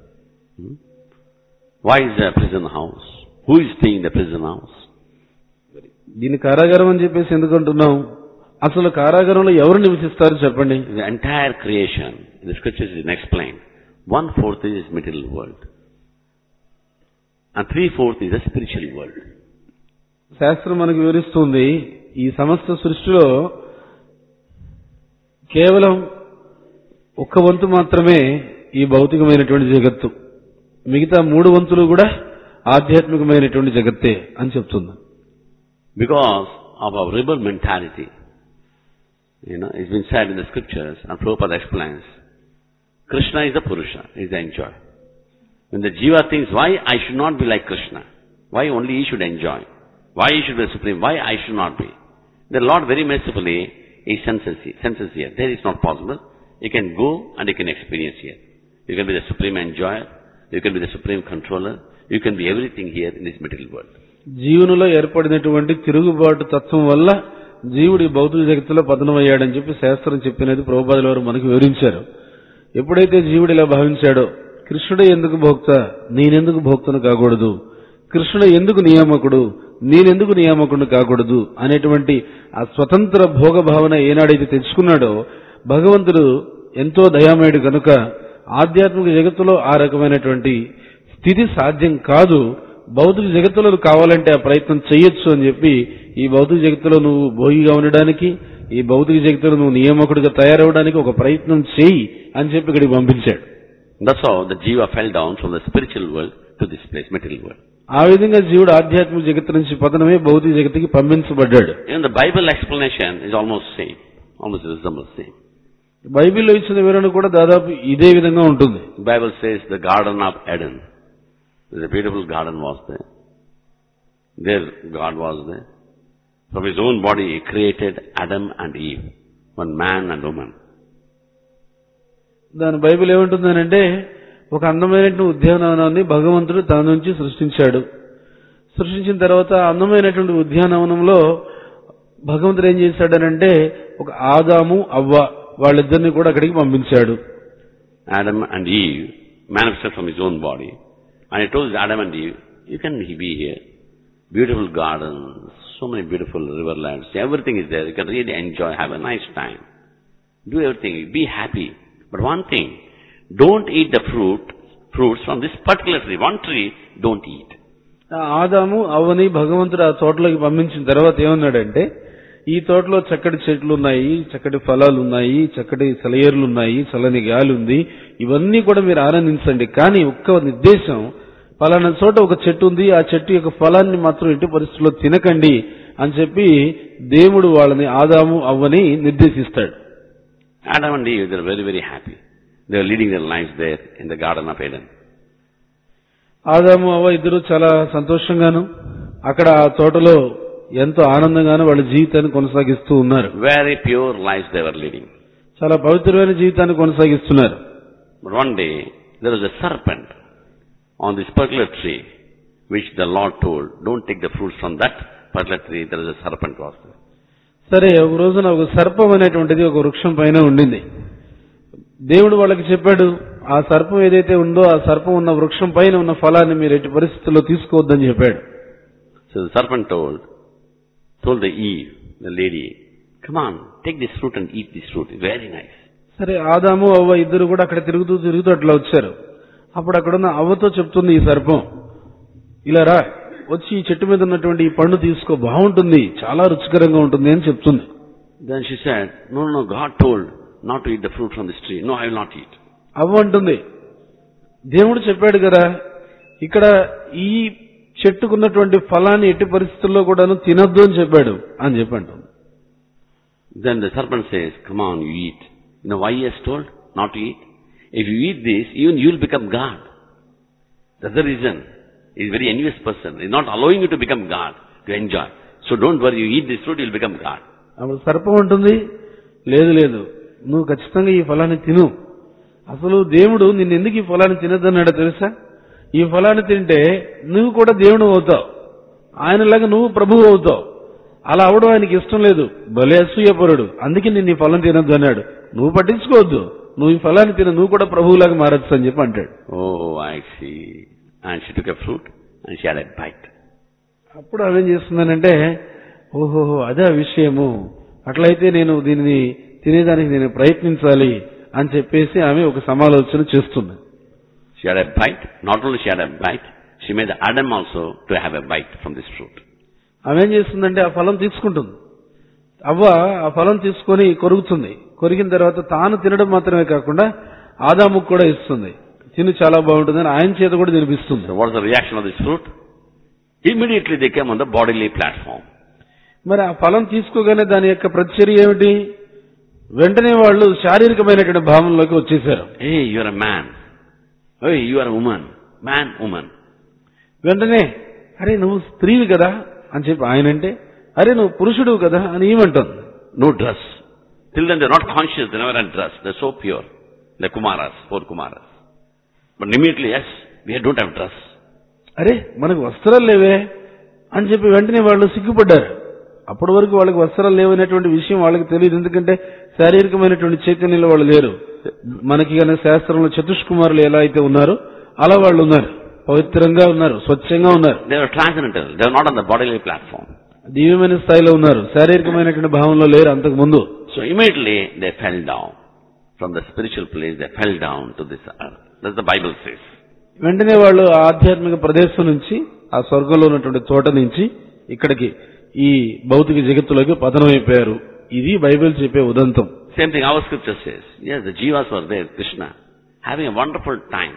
Why is there a prison house? Who is staying in the prison house? దీన్ని కారాగారం అని చెప్పేసి ఎందుకు అంటున్నాం అసలు కారాగారంలో ఎవరు నివసిస్తారు చెప్పండి The entire creation, in the scriptures is explained. One fourth is material world. And three fourth is the spiritual world. శాస్త్రం మనకు వివరిస్తుంది ఈ సమస్త సృష్టిలో కేవలం ఒక్క వంతు మాత్రమే ఈ భౌతికమైనటువంటి జగత్తు మిగతా మూడు వంతులు కూడా ఆధ్యాత్మికమైనటువంటి జగత్తే అని చెప్తుంది Because of our rebel mentality, you know, it's been said in the scriptures, and Prabhupada explains, Krishna is the Purusha, is the enjoy. When the Jiva thinks, why I should not be like Krishna? Why only he should enjoy? Why he should be supreme? Why I should not be? The Lord very mercifully is senses here. Senses here. There is not possible. You can go and you can experience here. You can be the supreme enjoyer. You can be the supreme controller. You can be everything here in this material world. జీవునిలో ఏర్పడినటువంటి తిరుగుబాటు తత్వం వల్ల జీవుడి భౌతిక జగత్తులో పతనమయ్యాడని చెప్పి శాస్త్రం చెప్పినది ప్రభుపాదుల వారు మనకు వివరించారు ఎప్పుడైతే జీవుడు ఇలా భావించాడో కృష్ణుడే ఎందుకు భోక్త నేనెందుకు భోక్తను కాకూడదు కృష్ణుడు ఎందుకు నియామకుడు నేనెందుకు నియామకుడు కాకూడదు అనేటువంటి ఆ స్వతంత్ర భోగ భావన ఏనాడైతే తెచ్చుకున్నాడో భగవంతుడు ఎంతో దయామయుడు కనుక ఆధ్యాత్మిక జగత్తులో ఆ రకమైనటువంటి స్థితి సాధ్యం కాదు భౌతిక జగత్తులో నువ్వు కావాలంటే ఆ ప్రయత్నం చేయొచ్చు అని చెప్పి ఈ భౌతిక జగత్తులో నువ్వు భోగిగా ఉండడానికి ఈ భౌతిక జగత్తులో నువ్వు నియామకుడిగా తయారవడానికి ఒక ప్రయత్నం చేయి అని చెప్పి ఇక్కడికి పంపించాడు That's how the Jiva fell down from the spiritual world to this place, material world. ఆ విధంగా జీవుడు ఆధ్యాత్మిక జగత్తు నుంచి పతనమే భౌతిక జగత్తుకి పంపించబడ్డాడు Even the Bible explanation is almost same, almost resembles same. బైబిల్లో ఇచ్చిన వివరణ కూడా దాదాపు ఇదే విధంగా ఉంటుంది The Bible says the Garden of Eden. There's a beautiful garden was there. There God was there. From his own body he created Adam and Eve, one man and woman. దాని Bible ఏమంటుందనంటే ఒక అందమైనటువంటి ఉద్యానవనాన్ని భగవంతుడు తన నుంచి సృష్టించాడు సృష్టించిన తర్వాత ఆ అందమైనటువంటి ఉద్యానవనంలో భగవంతుడు ఏం చేశాడనంటే ఒక ఆదాము అవ్వ వాళ్ళిద్దరిని కూడా అక్కడికి పంపించాడు Adam and Eve manifested from his own body. And he told Adam and Eve, you can be here. Beautiful gardens, so many beautiful riverlands, everything is there. You can really enjoy, have a nice time. Do everything, be happy. But one thing, don't eat the fruit, fruits from this particular tree. One tree, don't eat. ఆ ఆదాము అవ్వని భగవంతుడు ఆ తోటలోకి పంపించిన తర్వాత ఏమన్నాడంటే ఈ తోటలో చక్కటి చెట్లు ఉన్నాయి చక్కటి ఫలాలు ఉన్నాయి చక్కటి సెలయేర్లు ఉన్నాయి చల్లని గాలి ఉంది ఇవన్నీ కూడా మీరు ఆనందించండి కానీ ఒక్క నిర్దేశం పలానా చోట ఒక చెట్టు ఉంది ఆ చెట్టు యొక్క ఫలాన్ని మాత్రం ఎట్టి పరిస్థితుల్లో తినకండి అని చెప్పి దేవుడు వాళ్ళని ఆదాము అవ్వని నిర్దేశిస్తాడు Adam and Eve, they were very, very happy. They were leading their lives there in the Garden of Eden. ఆదాము అవ్వ ఇద్దరు చాలా సంతోషంగాను అక్కడ ఆ తోటలో ఎంతో ఆనందంగాను వాళ్ళ జీవితాన్ని కొనసాగిస్తూ ఉన్నారు Very pure lives they were leading. చాలా పవిత్రమైన జీవితాన్ని కొనసాగిస్తున్నారు But one day, there was a serpent on this particular tree, which the Lord told, don't take the fruits from that particular tree, there was a serpent was there. సరే ఒక రోజున ఒక సర్పం అనేటువంటిది ఒక వృక్షం పైన ఉండింది దేవుడు వాళ్ళకి చెప్పాడు ఆ సర్పం ఏదైతే ఉందో ఆ సర్పం ఉన్న వృక్షం పైన ఉన్న ఫలాన్ని మీరు ఎట్టి పరిస్థితుల్లో తీసుకోవద్దని చెప్పాడు So the serpent told, told the Eve, the lady, come on, take this fruit and eat this fruit, very nice. సరే ఆదాము అవ్వ ఇద్దరు కూడా అక్కడ తిరుగుతూ తిరుగుతూ అట్లా వచ్చారు అప్పుడు అక్కడున్న అవ్వతో చెప్తుంది ఈ సర్పం ఇలా రా వచ్చి ఈ చెట్టు మీద ఉన్నటువంటి ఈ పండు తీసుకో బాగుంటుంది చాలా రుచికరంగా ఉంటుంది అని చెప్తుంది Then she said, no, no, no, God told not to eat the fruit from this tree. No, I will not eat. అవ్వ అంటుంది దేవుడు చెప్పాడు కదా ఇక్కడ ఈ చెట్టుకున్నటువంటి ఫలాన్ని ఎట్టి పరిస్థితుల్లో కూడాను తినొద్దు అని చెప్పాడు అని చెప్పి అంటుంది Then the serpent says, come on, you eat. You know why he has told not to eat? If you eat this, even you will become God. That's the reason. He's a very envious person. He's not allowing you to become God, to enjoy. So don't worry, you eat this fruit, you'll become God. అప్పుడు సర్పం ఉంటుంది లేదు లేదు నువ్వు ఖచ్చితంగా ఈ ఫలాన్ని తిను అసలు దేవుడు నిన్ను ఎందుకు ఈ ఫలాన్ని తినద్దన్నాడో తెలుసా ఈ ఫలాన్ని తింటే నువ్వు కూడా దేవుడు అవుతావు ఆయనలాగా నువ్వు ప్రభువు అవుతావు అలా అవడం ఆయనకి ఇష్టం లేదు భలే అసూయపరుడు అందుకే నిన్ను ఈ ఫలం తినద్దు అన్నాడు నువ్వు పట్టించుకోవద్దు నువ్వు ఈ ఫలాన్ని తిన నువ్వు కూడా ప్రభువులాగా మారచ్చు అని చెప్పి అంటాడు Oh, I see. And she took a fruit and she had a bite. అప్పుడు ఆమె ఏం చేస్తుందనంటే ఓహో అదే ఆ విషయము అట్లయితే నేను దీనిని తినేదానికి నేను ప్రయత్నించాలి అని చెప్పేసి ఆమె ఒక సమాలోచన చేస్తుంది She had a bite. Not only she had a bite, she made Adam also to have a bite from this fruit. ఆమె ఏం చేస్తుందంటే ఆ ఫలం తీసుకుంటుంది అవ్వ ఆ ఫలం తీసుకొని కొరుకుతుంది కొరికిన తర్వాత తాను తినడం మాత్రమే కాకుండా ఆదాముకు కూడా ఇస్తుంది తిని చాలా బాగుంటుందని ఆయన చేత కూడా తినిపిస్తుంది So what is the reaction of this fruit? Immediately they came on the bodily platform. మరి ఆ ఫలం తీసుకోగానే దాని యొక్క ప్రతిచర్య ఏమిటి వెంటనే వాళ్ళు శారీరకమైనటువంటి భావంలోకి వచ్చేసారు Hey, you are a man. Hey, you are a woman. Man, woman. వెంటనే అరే నువ్వు స్త్రీవి కదా అని చెప్పి ఆయన అంటే అరే నువ్వు పురుషుడు కదా అని ఏమంటుంది No dress. Till then they're not conscious, they never had dress. They're so pure. The Kumaras, four Kumaras. But immediately, yes, we don't have dress. అరే మనకు వస్త్రాలు లేవే అని చెప్పి వెంటనే వాళ్ళు సిగ్గుపడ్డారు అప్పటి వరకు వాళ్ళకి వస్త్రాలు లేవనేటువంటి విషయం వాళ్ళకి తెలియదు ఎందుకంటే శారీరకమైనటువంటి చైతన్యంలో వాళ్ళు లేరు మనకి కానీ శాస్త్రంలో చతుష్కుమారులు ఎలా అయితే ఉన్నారో అలా వాళ్ళు ఉన్నారు పవిత్రంగా ఉన్నారు స్వచ్ఛంగా ఉన్నారు They were transcendental. They were not on the bodily platform. దివ్యమైన స్థాయిలో ఉన్నారు శారీరకమైనటువంటి భావంలో లేరు అంతకు ముందు So immediately they fell down. From the spiritual place, they fell down to this earth. That's the Bible says. వెంటనే వాళ్ళు ఆ ఆధ్యాత్మిక ప్రదేశం నుంచి ఆ స్వర్గంలో ఉన్నటువంటి తోట నుంచి ఇక్కడికి ఈ భౌతిక జగత్తులోకి పతనమైపోయారు ఇది బైబిల్ చెప్పే ఉదంతం Same thing our scripture says. Yes, the jivas were there, Krishna, having a wonderful time.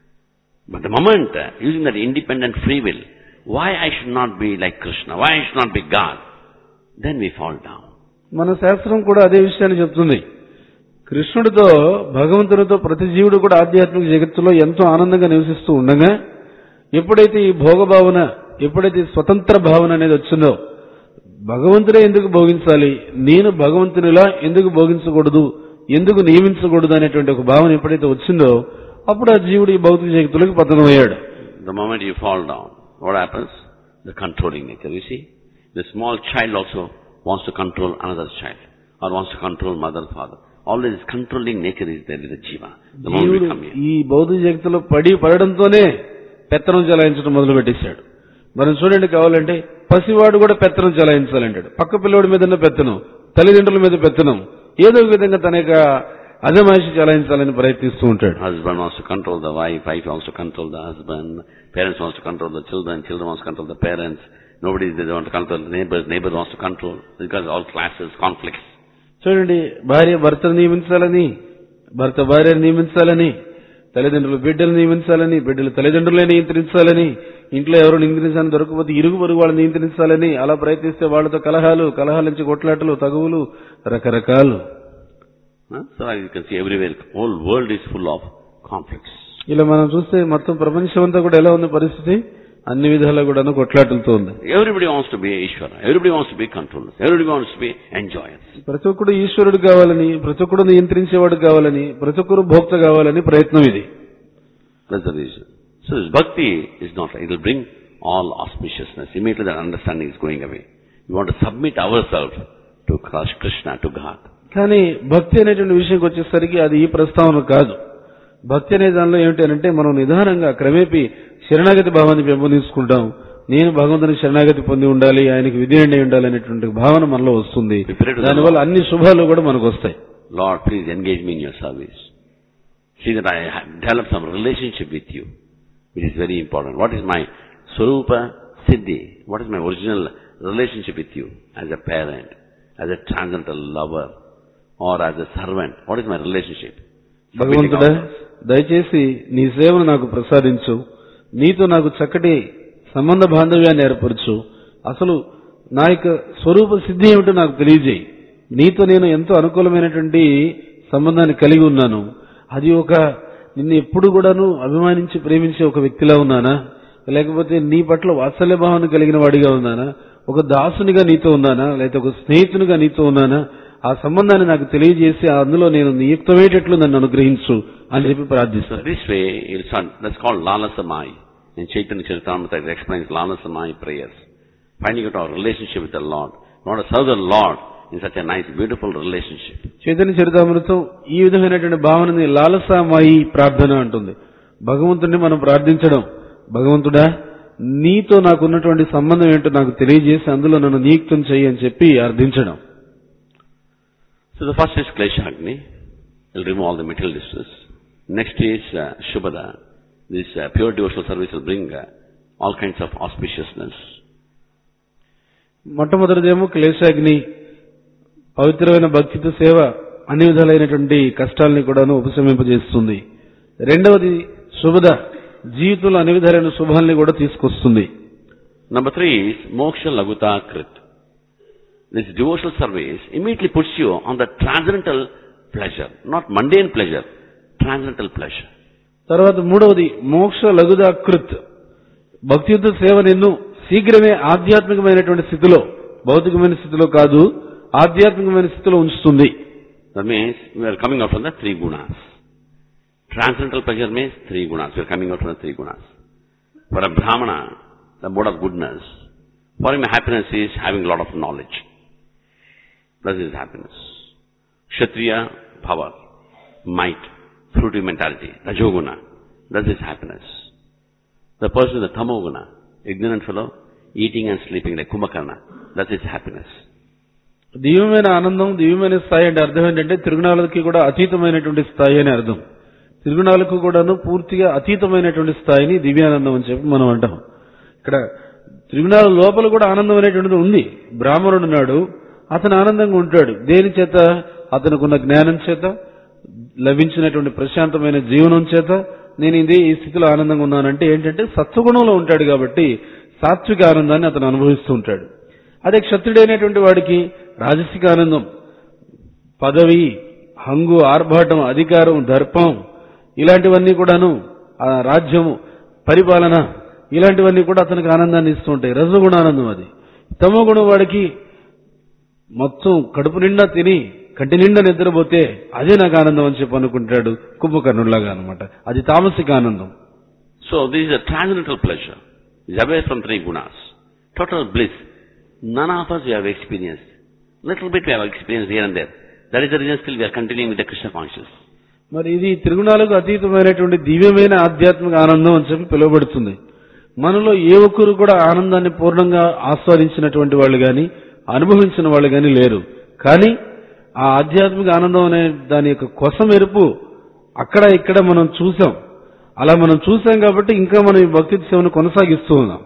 But the moment, uh, using that independent free will, why I should not be like Krishna, why I should not be God, then we fall down. మన శాస్త్రం కూడా అదే విషయాన్ని చెప్తుంది కృష్ణుడితో భగవంతునితో ప్రతి జీవుడు కూడా ఆధ్యాత్మిక జగత్తులో ఎంతో ఆనందంగా నివసిస్తూ ఉండగా ఎప్పుడైతే ఈ భోగ భావన ఎప్పుడైతే ఈ స్వతంత్ర భావన అనేది వచ్చిందో భగవంతుడే ఎందుకు భోగించాలి నేను భగవంతునిలా ఎందుకు భోగించకూడదు ఎందుకు నియమించకూడదు అనేటువంటి ఒక భావన ఎప్పుడైతే వచ్చిందో అప్పుడు ఆ జీవుడు ఈ భౌతిక జగత్తులోకి పతనమయ్యాడు The moment you fall down, what happens? The controlling nature. You see, the small child also wants to control another child, or wants to control mother, father. Always this controlling nature is there with the jiva. The moment we జీవుడు come here. ఈ భౌతిక జగత్తులో పడి పడడంతోనే పెత్తనం చలాయించడం మొదలు పెట్టేశాడు మనం చూడండి కావాలంటే పసివాడు కూడా పెత్తనం చలాయించాలంటాడు పక్క పిల్లోడి మీద పెత్తనం తల్లిదండ్రుల మీద పెత్తనం ఏదో ఒక విధంగా తన యొక్క అజమాయిషి చలాయించాలని ప్రయత్నిస్తూ ఉంటాడు Husband wants to control the wife, wife wants to control the husband, parents wants to control the children, children wants to control the parents, nobody they want to control the neighbors, neighbor wants to control, because all classes, conflicts. చూడండి భార్య భర్తను నియమించాలని భర్త భార్యను నియమించాలని తల్లిదండ్రులు బిడ్డలు నియమించాలని బిడ్డలు తల్లిదండ్రులే నియంత్రించాలని ఇంట్లో ఎవరు నియంత్రించాలని దొరకకపోతే ఇరుగు పొరుగు వాళ్ళని నియంత్రించాలని అలా ప్రయత్నిస్తే వాళ్ళతో కలహాలు కలహాల నుంచి కొట్లాటలు తగువులు రకరకాలు Huh? So as you can see everywhere, whole world is full of conflicts. ఇలా మనం చూస్తే మొత్తం ప్రపంచం అంతా కూడా ఎలా ఉంది పరిస్థితి అన్ని విధాలా కూడా కొట్లాటలతో ఉంది Everybody wants to be Ishvara, everybody wants to be controllers, everybody wants to be enjoyers. ప్రతి ఒక్కడు ఈశ్వరుడు కావాలని ప్రతి ఒక్కడు నియంత్రించేవాడు కావాలని ప్రతి ఒక్కరు భోక్త కావాలని ప్రయత్నం ఇది That's the reason. So this bhakti is not, it will bring all auspiciousness. Immediately that understanding is going away. We want to submit ourselves to Krishna, to God. కానీ భక్తి అనేటువంటి విషయంకి వచ్చేసరికి అది ఈ ప్రస్తావన కాదు భక్తి అనే దానిలో ఏమిటి అంటే మనం నిదానంగా క్రమేపీ శరణాగతి భావాన్ని పెంపొందించుకుంటాం నేను భగవంతుని శరణాగతి పొంది ఉండాలి ఆయనకి విధేయుడై ఉండాలి అనేటువంటి భావన మనలో వస్తుంది దానివల్ల అన్ని శుభాలు కూడా మనకు వస్తాయి Lord, please engage me in your service. See that I have developed some relationship with you, which is very important. What is my Swarupa Siddhi? What is my original relationship with you as a parent, as a transcendental lover, or as a servant? What is my relationship? Submitting భగవంతుడా ourselves. దయచేసి నీ సేవను నాకు ప్రసాదించు నీతో నాకు చక్కటి సంబంధ బాంధవ్యాన్ని ఏర్పరచు అసలు నా యొక్క స్వరూప సిద్ధి ఏమిటో నాకు తెలియజేయి నీతో నేను ఎంతో అనుకూలమైనటువంటి సంబంధాన్ని కలిగి ఉన్నాను అది ఒక నిన్ను ఎప్పుడు కూడాను అభిమానించి ప్రేమించే ఒక వ్యక్తిలా ఉన్నానా లేకపోతే నీ పట్ల వాత్సల్య భావన కలిగిన వాడిగా ఉన్నానా ఒక దాసునిగా నీతో ఉన్నానా లేకపోతే ఒక స్నేహితునిగా నీతో ఉన్నానా ఆ సంబంధాన్ని నాకు తెలియజేసి అందులో నేను నియుక్తమయ్యేటట్లు నన్ను అనుగ్రహించు అని చెప్పి So ప్రార్థిస్తాను this way, you'll start, that's called Lalasamai. In Chaitanya Charitamrita, it explains Lalasamai prayers. Finding out our relationship with the Lord. We want to serve the Lord in such a nice, beautiful relationship. Chaitanya చరితామృతం ఈ విధమైనటువంటి భావనని లాలసామాయి ప్రార్థన అంటుంది భగవంతుడిని మనం ప్రార్థించడం భగవంతుడా నీతో నాకున్నటువంటి సంబంధం ఏంటో నాకు తెలియజేసి అందులో నన్ను నియుక్తం చెయ్యి అని చెప్పి అర్థించడం So the first is Kleshagni. Will remove all the material distress. Next is uh, Shubhada. This uh, pure devotional service will bring uh, all kinds of auspiciousness. మొట్టమొదటిదేమో క్లేశాగ్ని పవిత్రమైన భక్తితో సేవ అన్ని విధాలైనటువంటి కష్టాలని కూడాను ఉపశమింపజేస్తుంది రెండవది శుభద జీవితంలో అన్ని విధాలైన శుభాల్ని కూడా తీసుకొస్తుంది Number three is Moksha Laguta Krit. This devotional service immediately puts you on the transcendental pleasure, not mundane pleasure, transcendental pleasure. తర్వాత మూడవది మోక్ష లఘుదాకృత్ భక్తియుత సేవ నిన్ను శీఘ్రమే ఆధ్యాత్మికమైనటువంటి స్థితిలో భౌతికమైన స్థితిలో కాదు ఆధ్యాత్మికమైన స్థితిలో ఉంచుతుంది That means we are coming out from the three gunas. Transcendental pleasure means three gunas. We are coming out from the three gunas. For a Brahmana, the mode of goodness, for him happiness is having a lot of knowledge. That is happiness. Kshatriya, power, might, fruitive mentality, rajoguna, that is happiness. The person in the tamoguna, ignorant fellow, eating and sleeping like Kumbhakarna, that is happiness. దివ్యమైన ఆనందం దివ్యమైన స్థాయి అంటే అర్థం ఏంటంటే తిరుగుణాలకి కూడా అతీతమైనటువంటి స్థాయి అని అర్థం తిరుగుణాలకు కూడాను పూర్తిగా అతీతమైనటువంటి స్థాయిని దివ్యానందం అని చెప్పి మనం అంటాం ఇక్కడ త్రిగుణాల లోపల కూడా ఆనందం అనేటువంటిది ఉంది బ్రాహ్మణుడు ఉన్నాడు అతను ఆనందంగా ఉంటాడు దేని చేత అతనుకున్న జ్ఞానం చేత లభించినటువంటి ప్రశాంతమైన జీవనం చేత నేను ఇది ఈ స్థితిలో ఆనందంగా ఉన్నానంటే ఏంటంటే సత్వగుణంలో ఉంటాడు కాబట్టి సాత్విక ఆనందాన్ని అతను అనుభవిస్తూ ఉంటాడు అదే క్షత్రుడైనటువంటి వాడికి రాజసిక ఆనందం పదవి హంగు ఆర్భాటం అధికారం దర్పం ఇలాంటివన్నీ కూడాను ఆ రాజ్యము పరిపాలన ఇలాంటివన్నీ కూడా అతనికి ఆనందాన్ని ఇస్తూ ఉంటాయి రజగుణానందం అది తమో గుణం వాడికి మొత్తం కడుపు నిండా తిని కంటి నిండా నిద్రపోతే అదే నాకు ఆనందం అని చెప్పి అనుకుంటాడు కుంభకర్ణుడిలాగా అనమాట అది తామసిక ఆనందం So this is a transcendental pleasure. It's away from three gunas. Total bliss. None of us we have experienced. Little bit we have experienced here and there. That is the reason still we are continuing with the Krishna consciousness. మరి ఇది తిరుగుణాలకు అతీతమైనటువంటి దివ్యమైన ఆధ్యాత్మిక ఆనందం అని చెప్పి పిలువబడుతుంది మనలో ఏ ఒక్కరు కూడా ఆనందాన్ని పూర్ణంగా ఆస్వాదించినటువంటి వాళ్ళు గాని అనుభవించిన వాళ్ళు గాని లేరు కానీ ఆ ఆధ్యాత్మిక ఆనందం అనే దాని యొక్క కొస మెరుపు అక్కడ ఇక్కడ మనం చూసాం అలా మనం చూసాం కాబట్టి ఇంకా మనం ఈ భక్తి సేవను కొనసాగిస్తూ ఉన్నాం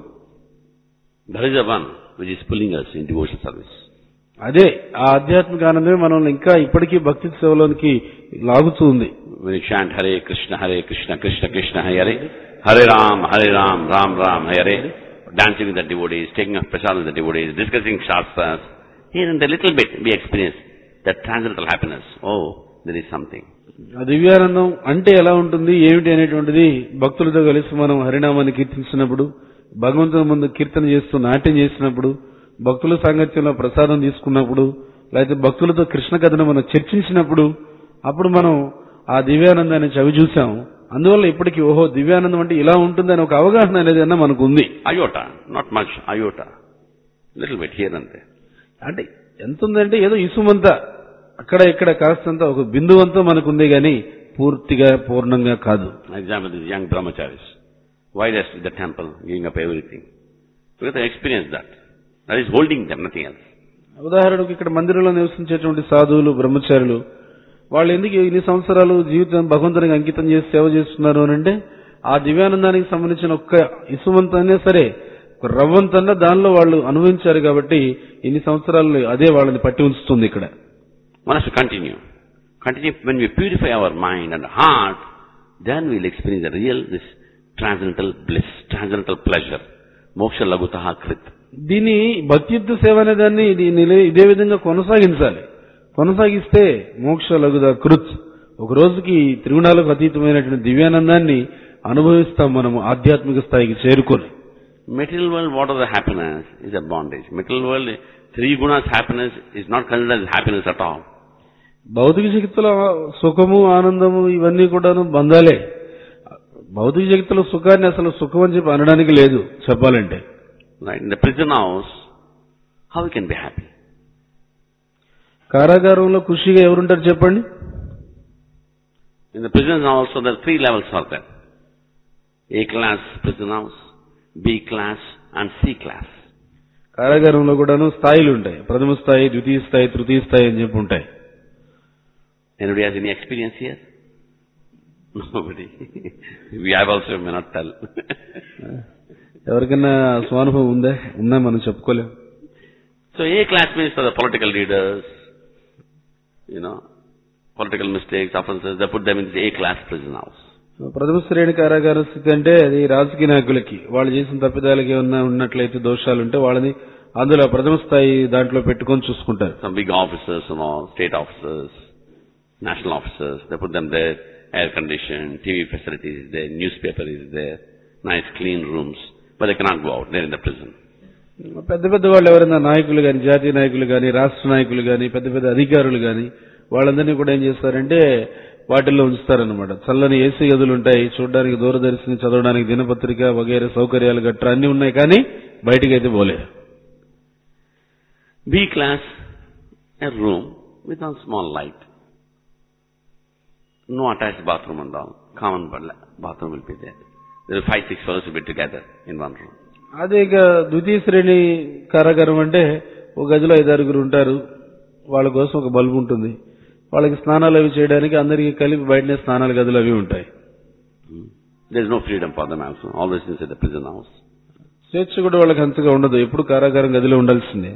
That is the one which is pulling us in devotional service. అదే ఆ ఆధ్యాత్మిక ఆనందమే మనల్ని ఇంకా ఇప్పటికీ భక్తి సేవలోనికి లాగుతూ ఉంది When you chant Hare Krishna, Hare Krishna, Krishna Krishna, Hare Hare Ram, Hare Ram, Ram Ram, Hare dancing with the devotees, taking up prasad with the devotees, discussing shastras, here and there little bit we experience that transcendental happiness. Oh, there is something. ఆ దివ్యానందం అంటే ఎలా ఉంటుంది ఏమిటి అనేటువంటిది భక్తులతో కలిసి మనం హరినామాన్ని కీర్తించినప్పుడు భగవంతుని ముందు కీర్తన చేస్తూ నాట్యం చేసినప్పుడు భక్తుల సాంగత్యంలో ప్రసాదం తీసుకున్నప్పుడు లేకపోతే భక్తులతో కృష్ణ కథను మనం చర్చించినప్పుడు అప్పుడు మనం ఆ దివ్యానందాన్ని చవి చూసాం అందువల్ల ఇప్పటికీ ఓహో దివ్యానందం అంటే ఇలా ఉంటుందని ఒక అవగాహన అనేది అన్న మనకు ఉంది Iota, not much, iota. Little bit here and there. అంటే ఎంత ఉందంటే ఏదో ఇసుమంత అక్కడ ఇక్కడ కాస్తంత ఒక బిందువంతా మనకుంది గాని పూర్తిగా పూర్ణంగా కాదు Example, these young brahmacharis. Why they are at the temple, giving up everything? Because they experience that. That is holding them, nothing else. ఉదాహరణకు ఇక్కడ మందిరంలో నివసించేటువంటి సాధువులు బ్రహ్మచారులు వాళ్ళు ఎందుకు ఇన్ని సంవత్సరాలు జీవితం భగవంతునికి అంకితం చేసి సేవ చేస్తున్నారు అని అంటే ఆ దివ్యానందానికి సంబంధించిన ఒక్క ఇసుమంతనే సరే ఒక రవ్వంతన్నా దానిలో వాళ్ళు అనుభవించారు కాబట్టి ఇన్ని సంవత్సరాలు అదే వాళ్ళని పట్టి ఉంచుతుంది ఇక్కడ One has to continue. Continue when we purify our mind and heart, then we'll experience the real, this transcendental bliss, transcendental pleasure. Moksha lagutaha krit. దీన్ని భక్తియుక్త సేవ అనే దాన్ని ఇది నిలే- ఇదే విధంగా కొనసాగించాలి కొనసాగిస్తే మోక్ష లఘుద కృత్ ఒక రోజుకి త్రిగుణాలకు అతీతమైనటువంటి దివ్యానందాన్ని అనుభవిస్తాం మనము ఆధ్యాత్మిక స్థాయికి చేరుకొని Material world, what are the happiness? Is a bondage. Material world, three gunas happiness is not considered as happiness at all. భౌతిక జగత్తులో సుఖము ఆనందము ఇవన్నీ కూడాను బంధాలే భౌతిక జగత్తులో సుఖాన్ని అసలు సుఖం అని చెప్పి అనడానికి లేదు చెప్పాలంటే Right? In the prison house, how we can be happy? కారాగారంలో ఖుషిగా ఎవరుంటారు చెప్పండి In the prison house, so there are three levels are there. A class prison house, B class and C class. కారాగారంలో కూడాను స్థాయిలు ఉంటాయి ప్రథమ స్థాయి ద్వితీయ స్థాయి తృతీయ స్థాయి అని చెప్పి ఉంటాయి Anybody has any experience here? Nobody. we have also may not tell. ఎవరికైనా స్వానుభవం ఉందా ఉందా మనం చెప్పుకోలేం so A class means for the political leaders, you know, political mistakes, offenses, they put them in the A class prison house. ప్రథమ శ్రేణి కారాగార స్థితి అంటే అది రాజకీయ నాయకులకి వాళ్ళు చేసిన తప్పిదాలకి ఏమన్నా ఉన్నట్లయితే దోషాలు ఉంటే వాళ్ళని అందులో ప్రథమ స్థాయి దాంట్లో పెట్టుకొని చూసుకుంటారు Some big officers and all, state officers, national officers, they put them there, air conditioned, TV facilities is there, newspaper is there, nice clean rooms, but they cannot go out, they're in the prison. పెద్ద పెద్ద వాళ్ళు ఎవరైనా నాయకులు గాని జాతీయ నాయకులు గాని రాష్ట్ర నాయకులు గాని పెద్ద పెద్ద అధికారులు గాని వాళ్ళందరినీ కూడా ఏం చేస్తారంటే వాటిల్లో ఉంచుతారనమాట చల్లని ఏసీ గదులు ఉంటాయి చూడడానికి దూరదర్శిని చదవడానికి దినపత్రిక వగైరే సౌకర్యాలు గట్రా అన్ని ఉన్నాయి కానీ బయటికి అయితే పోలేదు B class, a room with one small light. No attached bathroom and all. Common ba- bathroom will be there. There are five, six fellows will be together in one room. అదే ఇక ద్వితీయ శ్రేణి కారాగారం అంటే ఒక గదిలో ఐదారుగురు ఉంటారు వాళ్ళ కోసం ఒక బల్బు ఉంటుంది వాళ్ళకి స్నానాలు అవి చేయడానికి అందరికీ కలిపి బయటనే స్నానాల గదులు అవి ఉంటాయి There is no freedom for them also. Always inside the prison house. స్వేచ్ఛ కూడా వాళ్ళకి అంతగా ఉండదు ఎప్పుడు కారాగారం గదిలో ఉండాల్సిందే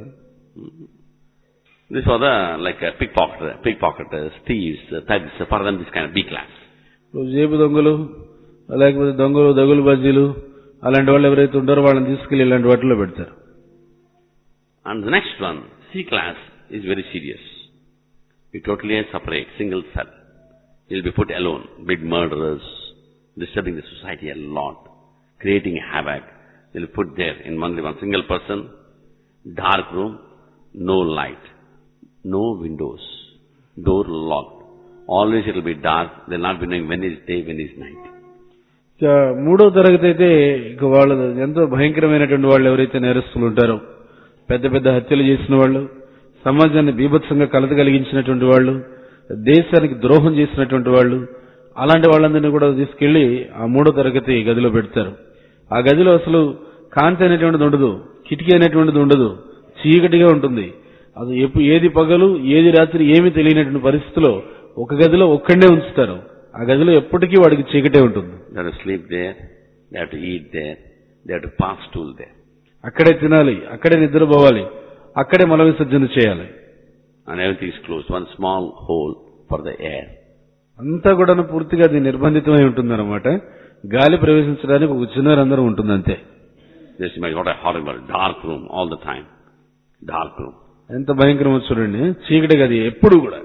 This was the, like a pickpocket, pickpocketers, thieves, thugs, for them this kind of B class. ఇప్పుడు జేబు దొంగలు లేకపోతే దొంగలు దగులు బజ్జీలు అలాంటి వాళ్ళు ఎవరైతే ఉంటారో వాళ్ళని తీసుకెళ్లి ఇలాంటి వాటిలో పెడతారు And the next one, C class, is very serious. You totally separate, single cell. You'll be put alone. Big murderers, disturbing the society a lot, creating havoc. You'll put there in only one single person, dark room, no light, no windows, door locked. Always it'll be dark. They'll not be knowing when is day, when is night. ఇక మూడో తరగతి అయితే ఇక వాళ్ళు ఎంతో భయంకరమైనటువంటి వాళ్ళు ఎవరైతే నేరస్తులు ఉంటారో పెద్ద పెద్ద హత్యలు చేసిన వాళ్ళు సమాజాన్ని బీభత్సంగా కలత కలిగించినటువంటి వాళ్ళు దేశానికి ద్రోహం చేసినటువంటి వాళ్ళు అలాంటి వాళ్ళందరినీ కూడా తీసుకెళ్లి ఆ మూడో తరగతి గదిలో పెడతారు ఆ గదిలో అసలు కాంతి అనేటువంటిది ఉండదు కిటికీ అనేటువంటిది ఉండదు చీకటిగా ఉంటుంది అది ఎప్పు ఏది పగలు ఏది రాత్రి ఏమీ తెలియనటువంటి పరిస్థితిలో ఒక గదిలో ఒక్కడే ఉంచుతారు ఆ గదిలో ఎప్పటికీ వాడికి చీకటే ఉంటుంది They have to sleep there, they have to eat there, they have to pass stool there. అక్కడే తినాలి అక్కడే నిద్రపోవాలి అక్కడే మల విసర్జన చేయాలి And everything is closed. One small hole for the air. అంతా కూడా పూర్తిగా అది నిర్బంధితమై ఉంటుందన్నమాట గాలి ప్రవేశించడానికి ఒక చిన్న రంధ్రం ఉంటుంది అంతే Just imagine what a horrible dark room all the time. Dark room. ఎంత భయంకరమో చూడండి చీకటి గది ఎప్పుడు కూడా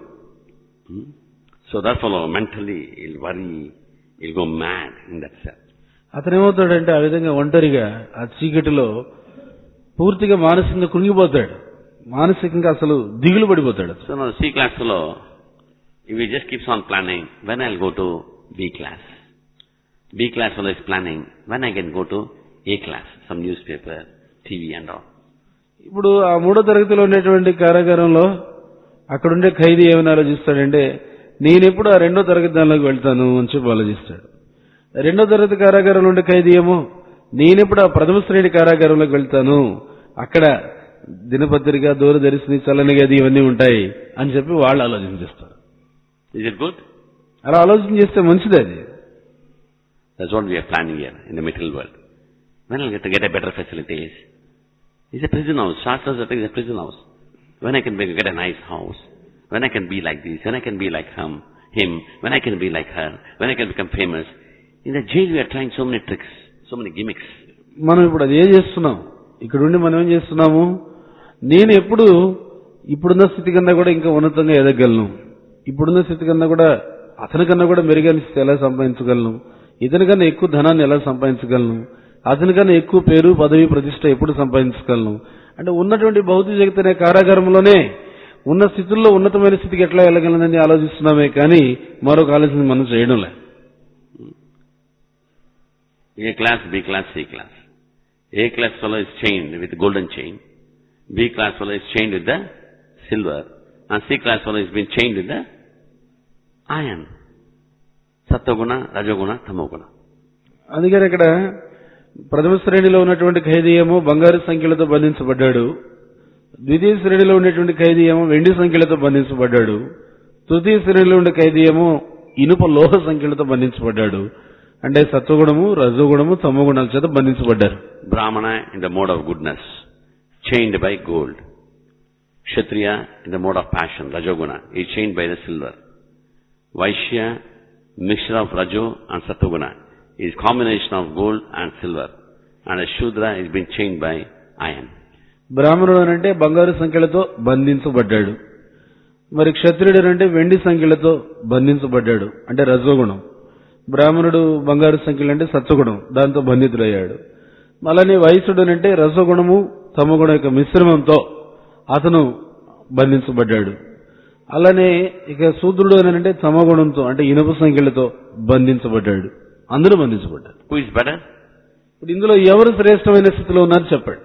So that fellow mentally he'll worry, he'll go mad in that cell. అతను ఏమవుతాడంటే ఆ విధంగా ఒంటరిగా ఆ చీకటిలో పూర్తిగా మానసికంగా కృంగిపోతాడు మానసికంగా అసలు దిగులు పడిపోతాడు So now the C class fellow, if he just keeps on planning, when I'll go to B class. B class fellow is planning, when I can go to A class, some newspaper, TV and all. ఇప్పుడు ఆ మూడో తరగతిలో ఉండేటువంటి కారాగారంలో అక్కడుండే ఖైదీ ఏమని ఆలోచిస్తాడంటే నేనెప్పుడు ఆ రెండో తరగతి దానిలోకి వెళ్తాను అని చెప్పి ఆలోచిస్తాడు రెండో తరగతి కారాగారంలో ఉండే ఖైదీ ఏమో నేనెప్పుడు ఆ ప్రథమ శ్రేణి కారాగారంలోకి వెళ్తాను అక్కడ దినపత్రిక దూరదర్శిని చల్లని గది ఇవన్నీ ఉంటాయి అని చెప్పి వాళ్ళు ఆలోచన చేస్తారు Is it good? అలా ఆలోచన చేస్తే మంచిది అది That's what we are planning here in the material world. When I'll get to get a better facilities? It's a prison house. Shastras are saying it's a prison house. When I can be- get a nice house, when I can be like this, when I can be like him, him, when I can be like her, when I can become famous. In the jail we are trying so many tricks, so many gimmicks. మనం ఇప్పుడు అది ఏం చేస్తున్నాం ఇక్కడ ఉండి మనం ఏం చేస్తున్నాము నేను ఎప్పుడు ఇప్పుడున్న స్థితి కన్నా కూడా ఇంకా ఉన్నతంగా ఎదగలను ఇప్పుడున్న స్థితి కన్నా కూడా అతని కన్నా కూడా మెరుగైన స్థితి ఎలా సంపాదించగలను ఇతనికన్నా ఎక్కువ ధనాన్ని ఎలా సంపాదించగలను అతనికన్నా ఎక్కువ పేరు పదవి ప్రతిష్ట ఎప్పుడు సంపాదించగలను అంటే ఉన్నటువంటి భౌతిక జగత్ అనే కారాగారంలోనే ఉన్న స్థితుల్లో ఉన్నతమైన స్థితికి ఎట్లా వెళ్ళగలనని ఆలోచిస్తున్నామే కానీ మరొక ఆలోచన మనం చేయడం లేదు A class, B class, C class. A class fellow is chained with golden chain. B class fellow is chained with the silver. And C class fellow is been chained with the iron. సత్వగుణ రజోగుణ తమోగుణ అందుకని ఇక్కడ ప్రథమ శ్రేణిలో ఉన్నటువంటి ఖైదీ ఏమో బంగారు సంఖ్యలతో బంధించబడ్డాడు ద్వితీయ శ్రేణిలో ఉండేటువంటి ఖైదీ ఏమో వెండి సంఖ్యలతో బంధించబడ్డాడు తృతీయ శ్రేణిలో ఉండే ఖైదీ ఏమో ఇనుప లోహ సంఖ్యలతో బంధించబడ్డాడు అంటే సత్వగుణము రజోగుణము తమోగుణాల చేత బంధించబడ్డారు Brahmana in the mode of goodness chained by gold. Kshatriya in the mode of passion, rajoguna, is chained by the silver. Vaishya, mixture of rajo and sattoguna, is combination of gold and silver. And a Shudra is being chained by iron. బ్రాహ్మణుడు అని అంటే బంగారు సంఖ్యలతో బంధించబడ్డాడు మరి క్షత్రియుడు అంటే వెండి సంఖ్యలతో బంధించబడ్డాడు అంటే రజోగుణం బ్రాహ్మణుడు బంగారు సంఖ్యలు అంటే సత్వగుణం దాంతో బంధితుడయ్యాడు అలానే వయసుడు అంటే రసగుణము తమగుణం యొక్క మిశ్రమంతో అతను బంధించబడ్డాడు అలానే ఇక శూద్రుడు అని అంటే తమగుణంతో అంటే ఇనుప సంఖ్యలతో బంధించబడ్డాడు అందరూ బంధించబడ్డారు Who is better? ఇప్పుడు ఇందులో ఎవరు శ్రేష్టమైన స్థితిలో ఉన్నారు చెప్పండి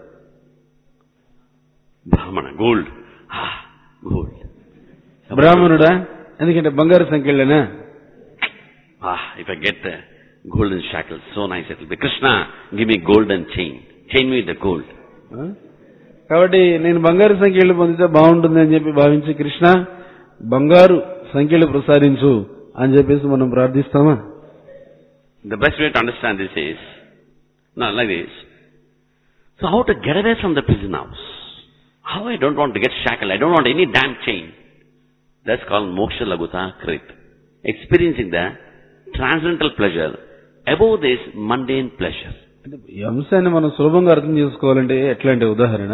Brahmana, gold. Ah, gold. బ్రాహ్మణుడా ఎందుకంటే బంగారు సంఖ్యలేనా Ah, if I get the golden shackles, so nice it will be. Krishna, give me golden chain. Chain me with the gold. ఆ? కాబట్టి నేను బంగారు సంఖ్యలు పొందితే బాగుంటుంది అని చెప్పి భావించి కృష్ణ బంగారు సంఖ్యలు ప్రసాదించు అని చెప్పేసి మనం ప్రార్థిస్తామా The best way to understand this is, no, like this. So how to get away from the prison house? How I don't want to get shackled, I don't want any damn chain. That's called moksha laguta krit. Experiencing the transcendental pleasure above this mundane pleasure. అంటే ఈ అంశాన్ని మనం సులభంగా అర్థం చేసుకోవాలంటే ఎట్లాంటి ఉదాహరణ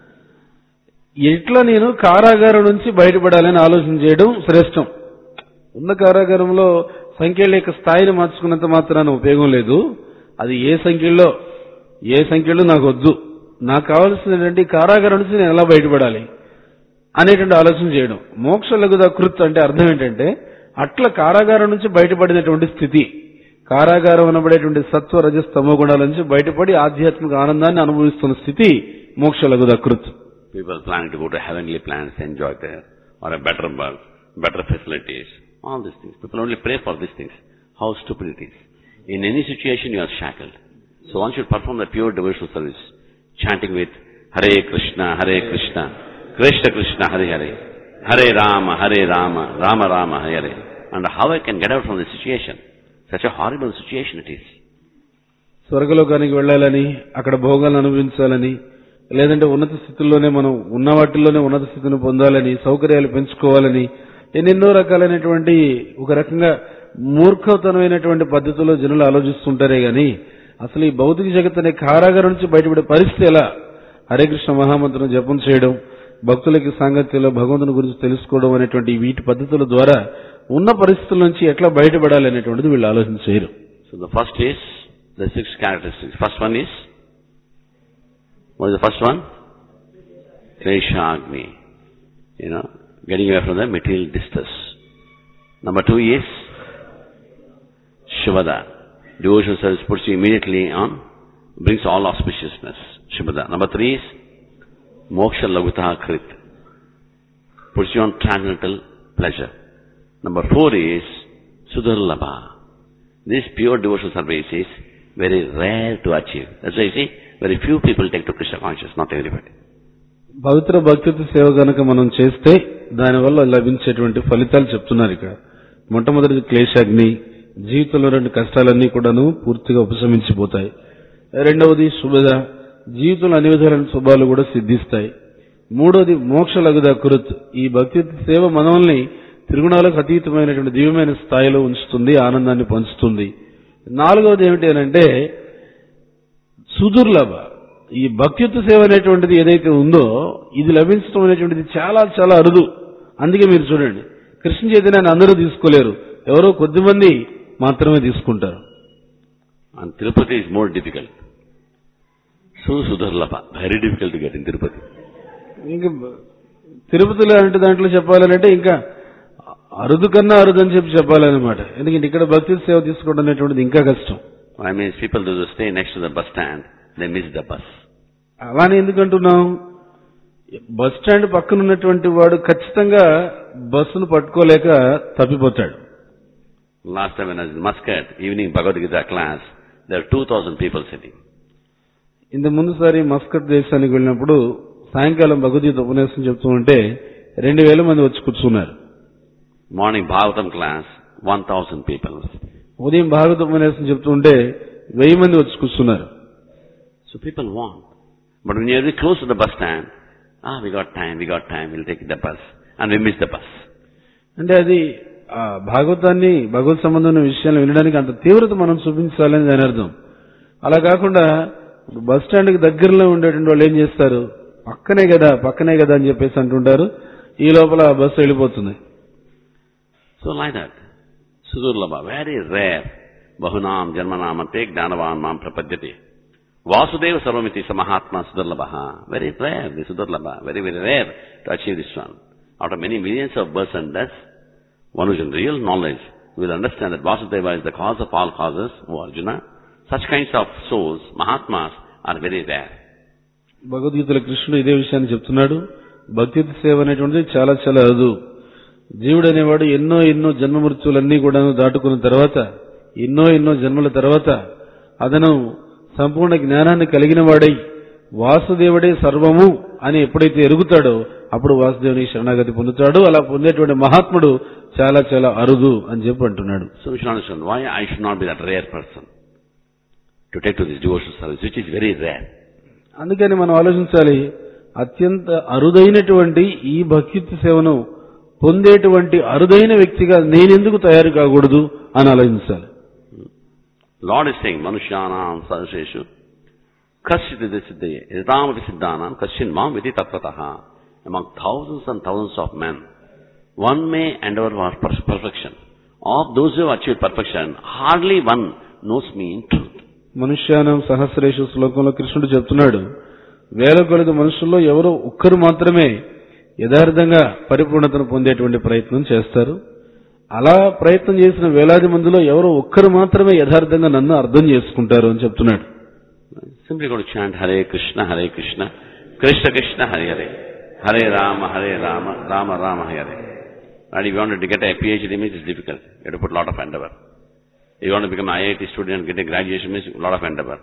ఎట్లా నేను కారాగారం నుంచి బయటపడాలని ఆలోచన చేయడం శ్రేష్టం ఉన్న కారాగారంలో సంఖ్యల యొక్క స్థాయిని మార్చుకున్నంత మాత్రాన ఉపయోగం లేదు అది ఏ సంఖ్యలో ఏ సంఖ్యలో నాకు వద్దు నాకు కావాల్సినటువంటి కారాగారం నుంచి నేను ఎలా బయటపడాలి అనేటువంటి ఆలోచన చేయడం మోక్ష లఘుద కృత్ అంటే అర్థం ఏంటంటే అట్లా కారాగారం నుంచి బయటపడినటువంటి స్థితి కారాగారం అనబడేటువంటి సత్వ రజస్తమో గుణాల నుంచి బయటపడి ఆధ్యాత్మిక ఆనందాన్ని అనుభవిస్తున్న స్థితి మోక్ష లఘుద కృత్ People planning to go to heavenly planets, enjoy there, or a better birth, better facilities, all these things. People only pray for these things. How stupid it is. In any situation you are shackled. So one should perform the pure devotional service, chanting with Hare Krishna, Hare Krishna, Krishna Krishna, Hare Hare, Hare Rama, Hare Rama, Rama Rama, Hare Hare. And how I can get out from this situation? Such a horrible situation it is. స్వర్గలోకానికి వెళ్ళాలని అక్కడ భోగాలను అనుభవించాలని లేదంటే ఉన్నత స్థితిలోనే మనం ఉన్న వాటిల్లోనే ఉన్నత స్థితిని పొందాలని సౌకర్యాలు పెంచుకోవాలని ఎన్నెన్నో రకాలైనటువంటి ఒక రకంగా మూర్ఖతనమైనటువంటి పద్ధతిలో జనులు ఆలోచిస్తుంటారే గాని అసలు ఈ భౌతిక జగత్ అనే కారాగారం నుంచి బయటపడే పరిస్థితి ఎలా హరే కృష్ణ మహామంత్రం జపం చేయడం భక్తులకి సాంగత్యంలో భగవంతుని గురించి తెలుసుకోవడం అనేటువంటి వీటి పద్ధతుల ద్వారా ఉన్న పరిస్థితుల నుంచి ఎట్లా బయటపడాలి అనేటువంటిది వీళ్ళు ఆలోచన చేయరు So the first is the six characteristics. First one is, what is the first one? Klesha Agni. You know, getting away from the material distress. Number two is Shivada. Devotional service puts you immediately on, brings all auspiciousness. Shivada. Number three is Moksha Lagutaha Krit. Puts you on transcendental pleasure. Number four is Sudharlabha. This pure devotional service is very rare to achieve. That's why you see, very few people take to Krishna consciousness, not everybody. పవిత్ర భక్తితో సేవ గనక మనం చేస్తే దానివల్ల లభించేటువంటి ఫలితాలు చెప్తున్నారు ఇక్కడ మొట్టమొదటి క్లేశాగ్ని జీవితంలో రెండు కష్టాలన్నీ కూడాను పూర్తిగా ఉపశమించిపోతాయి రెండవది శుభద జీవితంలో అన్ని విధాలైన శుభాలు కూడా సిద్ధిస్తాయి మూడవది మోక్ష లగుద కురుత్ ఈ భక్తి సేవ మనల్ని త్రిగుణాలకు అతీతమైనటువంటి దివ్యమైన స్థాయిలో ఉంచుతుంది ఆనందాన్ని పంచుతుంది నాలుగవది ఏమిటి అనంటే సుదుర్లభ ఈ భక్తిత్వ సేవ అనేటువంటిది ఏదైతే ఉందో ఇది లభించడం అనేటువంటిది చాలా చాలా అరుదు అందుకే మీరు చూడండి కృష్ణ చైతన్యాన్ని అందరూ తీసుకోలేరు ఎవరో కొద్దిమంది మాత్రమే తీసుకుంటారు And Tirupati is more difficult. So Sudharlapa, very difficult to get in Tirupati. ఇంకా తిరుపతిలో అంటే దాంట్లో చెప్పాలంటే ఇంకా అరుదు కన్నా అరుదు అని చెప్పి చెప్పాలన్నమాట ఎందుకంటే ఇక్కడ భక్తి సేవ తీసుకోవడం అనేటువంటిది ఇంకా కష్టం I mean, people who stay next to the bus stand, they miss the bus. అలానే ఎందుకంటున్నాం బస్ స్టాండ్ పక్కన ఉన్నటువంటి వాడు ఖచ్చితంగా బస్సును పట్టుకోలేక తప్పిపోతాడు Last time when I was in Muscat, evening Bhagavad Gita class, there were 2,000 people sitting. ఇంత ముందుసారి Muscat దేశానికి వెళ్ళినప్పుడు సాయంకాలం భగవద్గీత ఉపన్యాసం చెప్తూ ఉంటే రెండు వేల మంది వచ్చి కూర్చున్నారు Morning Bhagavatam class, 1,000 people. ఉదయం భాగవత ఉపన్యాసం చెప్తూ ఉంటే వెయ్యి మంది వచ్చి కూర్చున్నారు So people want. But when you're very close to the bus stand, ah, we got time, we got time, we'll take the bus. And we miss the bus. అంటే అది ఆ భాగవతాన్ని భగవత్ సంబంధమైన విషయాలు వినడానికి అంత తీవ్రత మనం చూపించాలని దాని అర్థం అలా కాకుండా బస్ స్టాండ్కి దగ్గరలో ఉండేటువంటి వాళ్ళు ఏం చేస్తారు పక్కనే కదా పక్కనే కదా అని చెప్పేసి అంటుంటారు ఈ లోపల ఆ బస్సు వెళ్ళిపోతుంది So like that. Sudurlabha, very rare. Bahunam janmanamante gnanavan mam prapadyate. Vasudeva sarvamiti samahatma sudurlabha. Very rare, the sudurlabha. Very, very rare to achieve this one. Out of many millions of births and deaths, one who's in real knowledge will understand that Vasudeva is the cause of all causes, O Arjuna. Such kinds of souls, Mahatmas, are very rare. భగవద్గీతలో కృష్ణుడు ఇదే విషయాన్ని చెప్తున్నాడు భక్తి సేవ అనేటువంటిది చాలా చాలా అరుదు జీవుడు అనేవాడు ఎన్నో ఎన్నో జన్మ మృత్యులన్నీ కూడా దాటుకున్న తర్వాత ఎన్నో ఎన్నో జన్మల తర్వాత అతను సంపూర్ణ జ్ఞానాన్ని కలిగిన వాడై వాసుదేవుడే సర్వము అని ఎప్పుడైతే ఎరుగుతాడో అప్పుడు వాసుదేవుని శరణాగతి పొందుతాడు అలా పొందేటువంటి మహాత్ముడు చాలా చాలా అరుదు అని చెప్పి అంటున్నాడు So we should understand why I should not be that rare person to take to this devotional service, which is very rare. అందుకని మనం ఆలోచించాలి అత్యంత అరుదైనటువంటి ఈ భక్తి సేవను పొందేటువంటి అరుదైన వ్యక్తిగా నేనెందుకు తయారు కాకూడదు అని ఆలోచించాలి Lord is saying, Manusyanam sarveshu kasyatide siddhaye yadamati siddhanam kasyin mam vidi tatvataha. Among thousands and thousands of men, one may endeavor for per- perfection. Of those who have achieved perfection, hardly one knows me in truth. మనుష్యానం సహస్రేషు శ్లోకంలో కృష్ణుడు చెప్తున్నాడు వేల కొలది మనుషుల్లో ఎవరో ఒక్కరు మాత్రమే యథార్థంగా పరిపూర్ణతను పొందేటువంటి ప్రయత్నం చేస్తారు అలా ప్రయత్నం చేసిన వేలాది మందిలో ఎవరో ఒక్కరు మాత్రమే యథార్థంగా నన్ను అర్థం చేసుకుంటారు అని చెప్తున్నాడు Simply going to chant Hare Krishna, Hare Krishna, Krishna Krishna, Hare Hare, Hare Rama, Hare Rama, Rama Rama, Hare. And if you want to get a PhD means it's difficult. You have to put a lot of endeavor. If you want to become an IIT student and get a graduation means a lot of endeavor.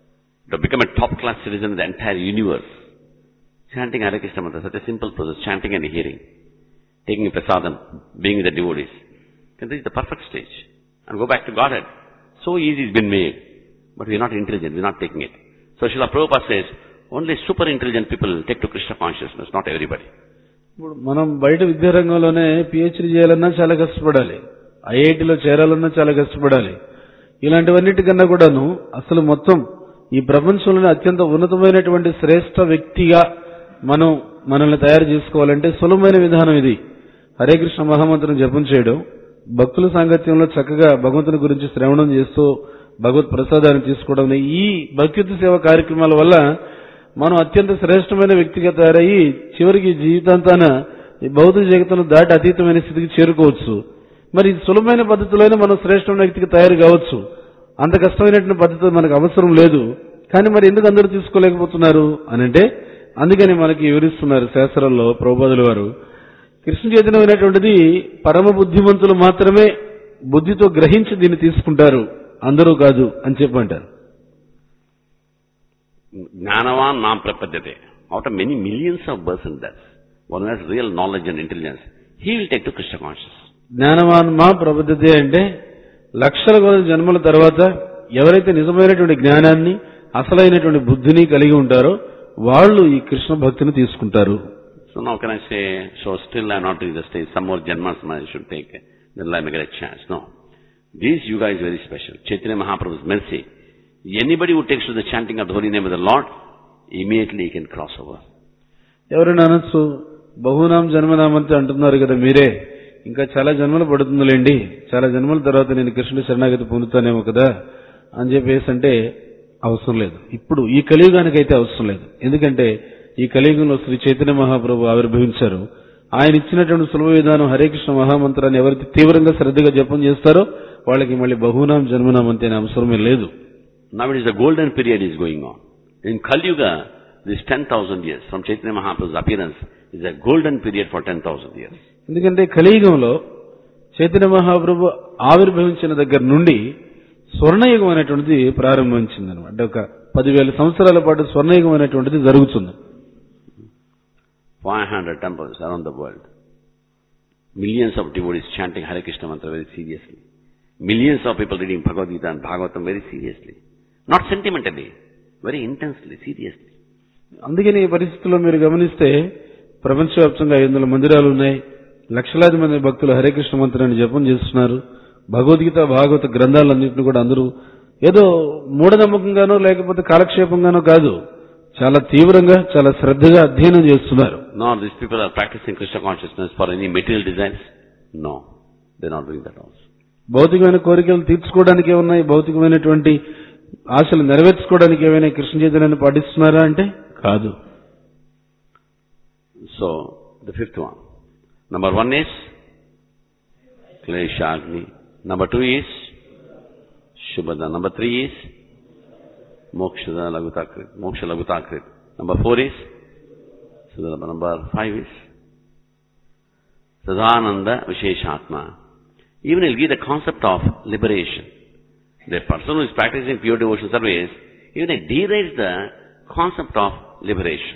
To become a top class citizen in the entire universe. Chanting Hare Krishna mantra, such a simple process, chanting and hearing. Taking prasadam, being with the devotees. Can reach the perfect stage. And go back to Godhead. So easy it's been made. But we're not intelligent, we're not taking it. So Srila Prabhupada says, only super intelligent people take to Krishna consciousness, not everybody. ఇప్పుడు మనం బయట విద్యారంగంలోనే PhD చేయాలన్నా చాలా కష్టపడాలి ఐఐటిలో చేరాలన్నా చాలా కష్టపడాలి ఇలాంటివన్నిటికన్నా కూడాను అసలు మొత్తం ఈ ప్రపంచంలోనే అత్యంత ఉన్నతమైనటువంటి శ్రేష్ఠ వ్యక్తిగా మనం మనల్ని తయారు చేసుకోవాలంటే సులభమైన విధానం ఇది హరే కృష్ణ మహామంత్రం జపం చేయడం భక్తుల సాంగత్యంలో చక్కగా భగవంతుని గురించి శ్రవణం చేస్తూ భగవత్ ప్రసాదాన్ని తీసుకోవడం అనే ఈ భక్తి సేవ కార్యక్రమాల వల్ల మనం అత్యంత శ్రేష్టమైన వ్యక్తిగా తయారయ్యి చివరికి జీవితాంతాన ఈ భౌతిక జగత్తును దాటి అతీతమైన స్థితికి చేరుకోవచ్చు మరి ఈ సులభమైన పద్ధతిలోనే మనం శ్రేష్టమైన వ్యక్తికి తయారు కావచ్చు అంత కష్టమైనటువంటి పద్ధతి మనకు అవసరం లేదు కానీ మరి ఎందుకు అందరూ తీసుకోలేకపోతున్నారు అని అంటే అందుకని మనకి వివరిస్తున్నారు శాస్త్రంలో ప్రభుపాదుల వారు కృష్ణ చైతన్యమైనటువంటిది పరమ బుద్ధిమంతులు మాత్రమే బుద్ధితో గ్రహించి దీన్ని తీసుకుంటారు అందరూ కాదు అని చెప్పంటారు Gnanavan nam prapadyate. Out of many millions of births and deaths, one who has real knowledge and intelligence, he will take to Krishna consciousness. జ్ఞానవాన్ మా ప్రబుద్ధతే అంటే లక్షల కొలది జన్మల తర్వాత ఎవరైతే నిజమైనటువంటి జ్ఞానాన్ని అసలైనటువంటి బుద్ధిని కలిగి ఉంటారో వాళ్ళు ఈ కృష్ణ భక్తిని తీసుకుంటారు So now can I say, so still I am not reached the stage, some more janmas I should take, then I may get a chance. No. This Yuga is very special. Chaitanya Mahaprabhu's mercy. Anybody who takes to the chanting of the holy name of the Lord, immediately he can cross over. ఎవరైనా అనొచ్చు బహునాం జన్మనామంతే అంటున్నారు కదా మీరే ఇంకా చాలా జన్మలు పడుతుందిలేండి చాలా జన్మల తర్వాత నేను కృష్ణుడి శరణాగతి పొందుతానేమో కదా అని చెప్పేసి అంటే అవసరం లేదు ఇప్పుడు ఈ కలియుగానికి అయితే అవసరం లేదు ఎందుకంటే ఈ కలియుగంలో శ్రీ చైతన్య మహాప్రభు ఆవిర్భవించారు ఆయన ఇచ్చినటువంటి సులభ విధానం హరే కృష్ణ మహామంత్రాన్ని ఎవరైతే తీవ్రంగా శ్రద్ధగా జపం చేస్తారో వాళ్ళకి మళ్ళీ బహునాం జన్మనాం అంతే అవసరమే లేదు Now it is the golden period is going on. In Kali Yuga, this 10,000 years from Chaitanya Mahaprabhu's appearance is a golden period for 10,000 years. ఎందుకంటే కలియుగంలో చైతన్య మహాప్రభు ఆవిర్భవించిన దగ్గర నుండి స్వర్ణయుగం అనేటువంటిది ప్రారంభించింది అనమాట అంటే ఒక పదివేల సంవత్సరాల పాటు స్వర్ణయుగం అనేటువంటిది జరుగుతుంది 500 temples around the world. Millions of devotees chanting Hare Krishna mantra very seriously. Millions of people reading Bhagavad Gita and Bhagavatam very seriously. Not sentimentally, very intensely, seriously. అందుకని ఈ పరిస్థితుల్లో మీరు గమనిస్తే ప్రపంచవ్యాప్తంగా ఐదు వందల మందిరాలు ఉన్నాయి లక్షలాది మంది భక్తులు హరే కృష్ణ మంత్రాన్ని జపం చేస్తున్నారు భగవద్గీత భాగవత గ్రంథాలన్నింటినీ కూడా అందరూ ఏదో మూఢనమ్మకంగానో లేకపోతే కాలక్షేపంగానో కాదు చాలా తీవ్రంగా చాలా శ్రద్ధగా అధ్యయనం చేస్తున్నారు Nor these people are practicing Krishna consciousness for any material desires. No, they're not doing that also. భౌతికమైన కోరికలు తీర్చుకోవడానికి ఏమున్నాయి భౌతికమైనటువంటి ఆశలు నెరవేర్చుకోవడానికి ఏమైనా కృష్ణ చైతన్యాన్ని పాటిస్తున్నారా అంటే కాదు So, the fifth one. Number one is Kleshagni. Number two is Shubhada. Number three is Mokshada Lagutakrit. Moksha Lagutakrit. Number four is Sudharabha. Number five is Sadananda Visheshatma. Even he'll give the concept of liberation. The person who is practicing pure devotion service, even he derives the concept of liberation.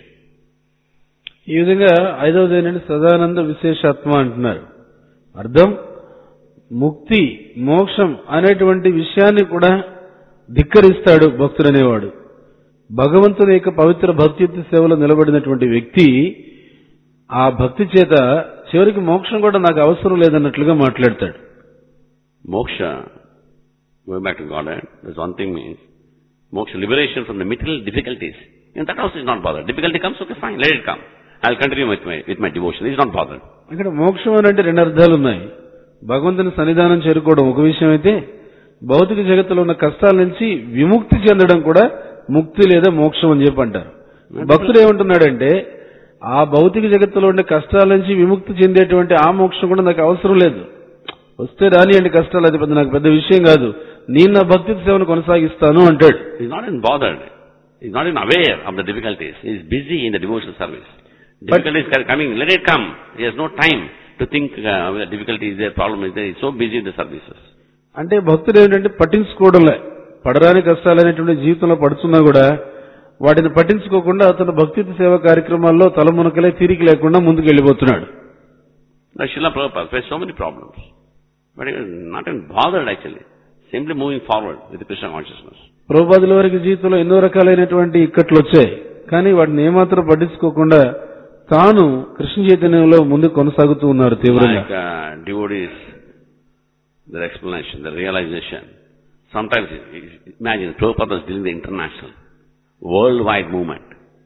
ఈ విధంగా ఐదవది ఏంటంటే సదానంద విశేషాత్మ అంటున్నారు అర్థం ముక్తి మోక్షం అనేటువంటి విషయాన్ని కూడా ధిక్కరిస్తాడు భక్తుడు అనేవాడు భగవంతుని యొక్క పవిత్ర భక్తియుక్తి సేవలో నిలబడినటువంటి వ్యక్తి ఆ భక్తి చేత చివరికి మోక్షం కూడా నాకు అవసరం లేదన్నట్లుగా మాట్లాడతాడు Moksha, going back to Godhead, there's one thing means, moksha, liberation from the material difficulties. And that also is not bothered. Difficulty comes, okay, fine, let it come. I'll continue with my, with my devotion. He's not bothered. ఇక్కడ మోక్షం అని అంటే రెండు అర్థాలు ఉన్నాయి భగవంతుని సన్నిధానం చేరుకోవడం ఒక విషయం అయితే భౌతిక జగత్తులో ఉన్న కష్టాల నుంచి విముక్తి చెందడం కూడా ముక్తి లేదా మోక్షం అని చెప్పి అంటారు భక్తుడు ఏమంటున్నాడంటే ఆ భౌతిక జగత్తులో ఉండే కష్టాల నుంచి విముక్తి చెందేటువంటి ఆ మోక్షం కూడా నాకు అవసరం లేదు వస్తే రానియండి కష్టాలు అది పెద్ద నాకు పెద్ద విషయం కాదు నేను నా భక్తి సేవను కొనసాగిస్తాను అంటాడు He's not even bothered. He's not even aware of the difficulties. He's busy in the devotional service. Difficulties are coming, let it come. He has no time to think uh, whether difficulty is there, problem is there. He's so busy in the services. అంటే భక్తుడు ఏంటంటే పట్టించుకోవడంలే పడరాని కష్టాలు అనేటువంటి జీవితంలో పడుతున్నా కూడా వాటిని పట్టించుకోకుండా అతను భక్తి సేవ కార్యక్రమాల్లో తలమునకలే తీరిక లేకుండా ముందుకు వెళ్ళిపోతున్నాడు Like Srila Prabhupada faced so many problems. But he was not even bothered actually. Simply moving forward with the Krishna consciousness. ప్రభుపాదుల వారికి జీవితంలో ఎన్నో రకాలైనటువంటి ఇక్కట్లు వచ్చాయి కానీ వాటిని ఏమాత్రం పట్టించుకోకుండా తాను కృష్ణ చైతన్యంలో ముందుకు కొనసాగుతూ ఉన్నారు తీవ్రంగా Like uh, devotees, their explanation, their realization. Sometimes, imagine, Prabhupada was dealing with the international, worldwide movement.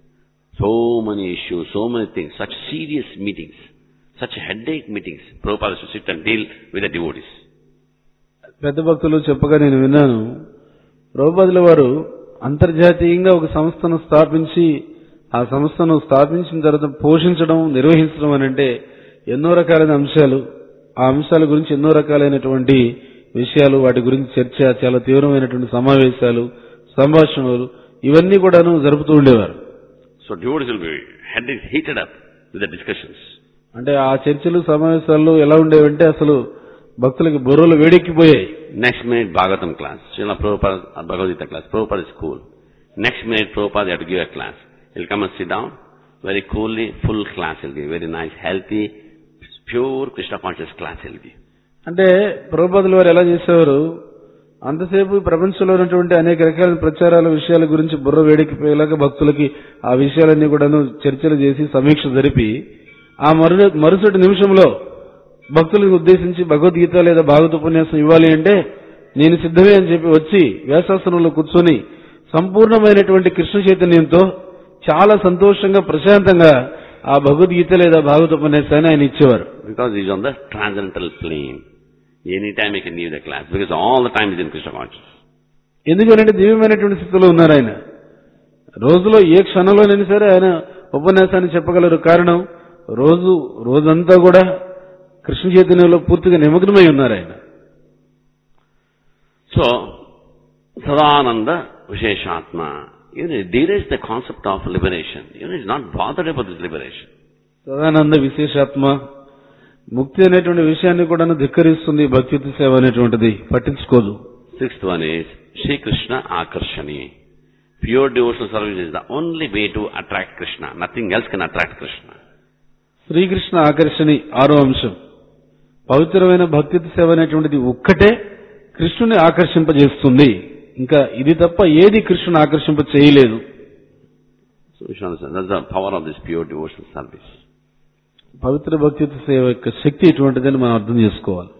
So many issues, so many things, such serious meetings, such headache meetings. Prabhupada used to sit and deal with the devotees. పెద్ద భక్తులు చెప్పగా నేను విన్నాను ప్రభుపాదుల వారు అంతర్జాతీయంగా ఒక సంస్థను స్థాపించి ఆ సంస్థను స్థాపించిన తర్వాత పోషించడం నిర్వహించడం అని అంటే ఎన్నో రకాలైన అంశాలు ఆ అంశాల గురించి ఎన్నో రకాలైనటువంటి విషయాలు వాటి గురించి చర్చ చాలా తీవ్రమైనటువంటి సమావేశాలు సంభాషణలు ఇవన్నీ కూడాను జరుపుతూ ఉండేవారు So devotees will be headed, heated up with the discussions. అంటే ఆ చర్చలు సమావేశాల్లో ఎలా ఉండేవంటే అసలు భక్తులకి బుర్రలు వేడెక్కిపోయాయి Next minute Bhagavatam class, Srila Prabhupada, or Bhagavad Gita class, Prabhupada is cool. Next minute Prabhupada had to give a class. He'll come and sit down, very coolly, full class he'll give, very nice, healthy, pure Krishna conscious class he'll give. అంటే ప్రభుపాదుల వారు ఎలా చేసేవారు అంతసేపు ఈ ప్రపంచంలో ఉన్నటువంటి అనేక రకాల ప్రచారాల విషయాల గురించి బుర్ర వేడెక్కిపోయేలాగా భక్తులకి ఆ విషయాలన్నీ కూడాను చర్చలు చేసి సమీక్ష జరిపి ఆ మరు మరుసటి నిమిషంలో భక్తులకు ఉద్దేశించి భగవద్గీత లేదా భాగవత ఉపన్యాసం ఇవ్వాలి అంటే నేను సిద్ధమే అని చెప్పి వచ్చి వ్యాసాసనంలో కూర్చొని సంపూర్ణమైనటువంటి కృష్ణ చైతన్యంతో చాలా సంతోషంగా ప్రశాంతంగా ఆ భగవద్గీత లేదా భాగవత ఉపన్యాసాన్ని ఆయన ఇచ్చేవారు Because he's on the transcendental plane. Anytime he can give the class, because all the time he's in Krishna consciousness. ఎందుకంటే దివ్యమైనటువంటి స్థితిలో ఉన్నారు ఆయన రోజులో ఏ క్షణంలోనైనా సరే ఆయన ఉపన్యాసాన్ని చెప్పగలరు కారణం రోజు రోజంతా కూడా కృష్ణ చైతన్యంలో పూర్తిగా నిమగ్నమై ఉన్నారు ఆయన So, Sadananda Visheshatma, you know, there is the concept of liberation. You know, he's not bothered about this liberation. Sadananda విశేషాత్మ ముక్తి అనేటువంటి విషయాన్ని కూడా ధిక్కరిస్తుంది భక్తియుత సేవ అనేటువంటిది పట్టించుకోదు Sixth one is Shri Krishna Akarshani. Pure devotional service is the only way to attract Krishna. Nothing else can attract Krishna. Srikrishna ఆకర్షణి ఆరో అంశం పవిత్రమైన భక్తియుత సేవ అనేటువంటిది ఒక్కటే కృష్ణుని ఆకర్షింపజేస్తుంది ఇంకా ఇది తప్ప ఏది కృష్ణుని ఆకర్షింప చేయలేదు So we should understand. That's the power of this pure devotional service. పవిత్ర భక్తియుత సేవ యొక్క శక్తి ఇటువంటిదని మనం అర్థం చేసుకోవాలి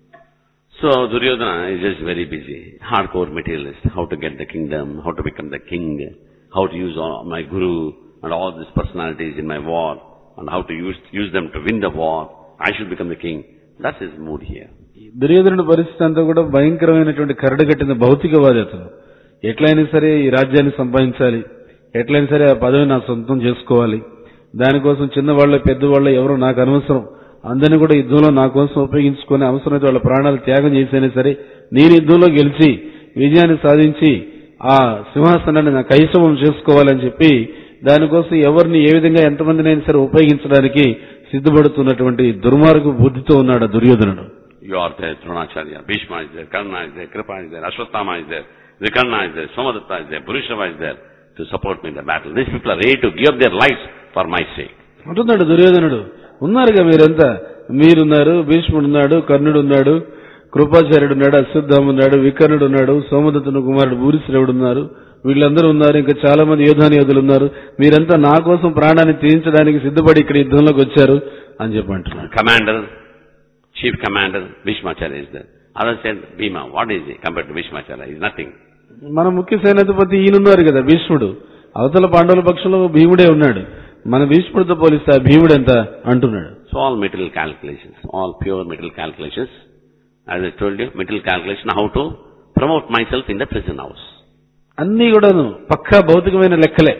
So Duryodhana is just very busy. Hardcore materialist. How to get the kingdom, how to become the king, how to use all my guru and all these personalities in my war, and how to use, use them to win the war. I should become the king. That's his mood here. దుర్యోధనుడి పరిస్థితి అంతా కూడా భయంకరమైనటువంటి కరడుగట్టిన భౌతికవాది అతను ఎట్లయినా సరే ఈ రాజ్యాన్ని సంపాదించాలి ఎట్లయినా సరే ఆ పదవి నా సొంతం చేసుకోవాలి దానికోసం చిన్నవాళ్ళు పెద్దవాళ్ళు ఎవరు నాకు అనవసరం అందరినీ కూడా యుద్ధంలో నా కోసం ఉపయోగించుకొని అవసరమైతే వాళ్ళ ప్రాణాలు త్యాగం చేసైనా సరే నేను యుద్ధంలో గెలిచి విజయాన్ని సాధించి ఆ సింహాసనాన్ని నా కైసవం చేసుకోవాలని చెప్పి దానికోసం ఎవరిని ఏ విధంగా ఎంతమందినైనా సరే ఉపయోగించడానికి సిద్ధపడుతున్నటువంటి దుర్మార్గ బుద్ధితో ఉన్నాడు ఆ దుర్యోధనుడు You are there, Dronacharya, Bhishma is there, Karna is there, Kripa is there, Ashwatthama is there, Vikarna is there, Somadatta is there, Purushrava is there to support me in the battle. These people are ready to give up their lives for my sake. అంటున్నాడు దుర్యోధనుడు ఉన్నారుగా మీరంతా మీరున్నారు భీష్ముడు ఉన్నాడు కర్ణుడు ఉన్నాడు కృపాచార్యుడు ఉన్నాడు అశ్వత్థామ ఉన్నాడు వికర్ణుడు ఉన్నాడు సోమదత్తుని కుమారుడు భూరిశ్రవుడు ఉన్నారు వీళ్ళందరూ ఉన్నారు ఇంకా చాలా మంది యోధాని యోధులు ఉన్నారు మీరంతా నా కోసం ప్రాణాన్ని తీయించడానికి సిద్ధపడి ఇక్కడ యుద్ధంలోకి వచ్చారు అని చెప్పి అంటున్నాడు Commander, chief commander, Bhishmacharya is there. Others said, Bhima, what is he compared to Bhishmacharya? He's nothing. మన ముఖ్య సేనాధిపతి ఈయనున్నారు కదా భీష్ముడు అవతల పాండవుల పక్షంలో భీముడే ఉన్నాడు మన భీష్ముడితో పోలిస్తే ఆ భీముడు ఎంత అంటున్నాడు So all material calculations, all pure material calculations. As I told you, material calculation, how to promote myself in the prison house. అన్నీ కూడాను పక్కా భౌతికమైన లెక్కలే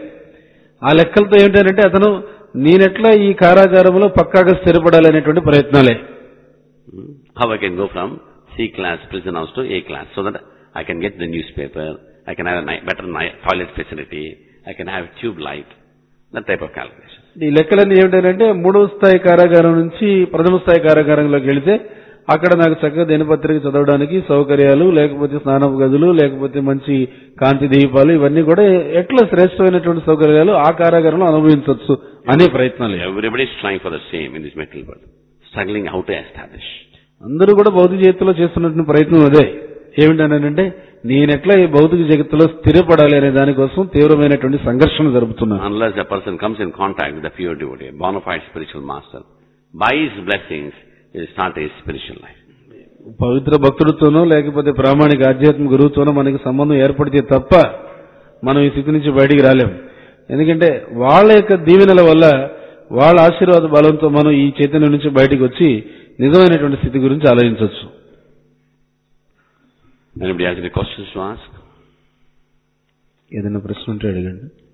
ఆ లెక్కలతో ఏంటంటే అతను నేనెట్లా ఈ కారాగారంలో పక్కాగా స్థిరపడాలి అనేటువంటి ప్రయత్నాలే Hmm. How I can go from C class prison house to A class so that I can get the newspaper, I can have a ni- better ni- toilet facility, I can have tube light, that type of calculation. ఈ లెక్కలన్నీ ఏమిటంటే మూడవ స్థాయి కారాగారం నుంచి ప్రథమ స్థాయి కారాగారంలోకి వెళితే అక్కడ నాకు చక్కగా దినపత్రిక చదవడానికి సౌకర్యాలు లేకపోతే స్నానపు గదులు లేకపోతే మంచి కాంతి దీపాలు ఇవన్నీ కూడా ఎట్లా శ్రేష్టమైనటువంటి సౌకర్యాలు ఆ కారాగారంలో అనుభవించవచ్చు అనే ప్రయత్నాలు Everybody is trying for the same in this material world, struggling how to establish. అందరూ కూడా భౌతిక జగత్తులో చేస్తున్నటువంటి ప్రయత్నం అదే ఏమిటనంటే నేనెట్లా ఈ భౌతిక జగత్తులో స్థిరపడాలి అనే దానికోసం తీవ్రమైనటువంటి సంఘర్షణ జరుపుతున్నాను Unless a person comes in contact with a pure devotee, a bona fide spiritual master, by his blessings, he will start his spiritual life. పవిత్ర భక్తుడితోనో లేకపోతే ప్రామాణిక ఆధ్యాత్మిక గురువుతోనో మనకి సంబంధం ఏర్పడితే తప్ప మనం ఈ స్థితి నుంచి బయటికి రాలేం ఎందుకంటే వాళ్ళ యొక్క దీవెనల వల్ల వాళ్ళ ఆశీర్వాద బలంతో మనం ఈ చైతన్యం నుంచి బయటికి వచ్చి నిజమైనటువంటి స్థితి గురించి ఆలోచించవచ్చు Anybody has any questions to ask? ఏదైనా ప్రశ్న ఉంటే అడగండి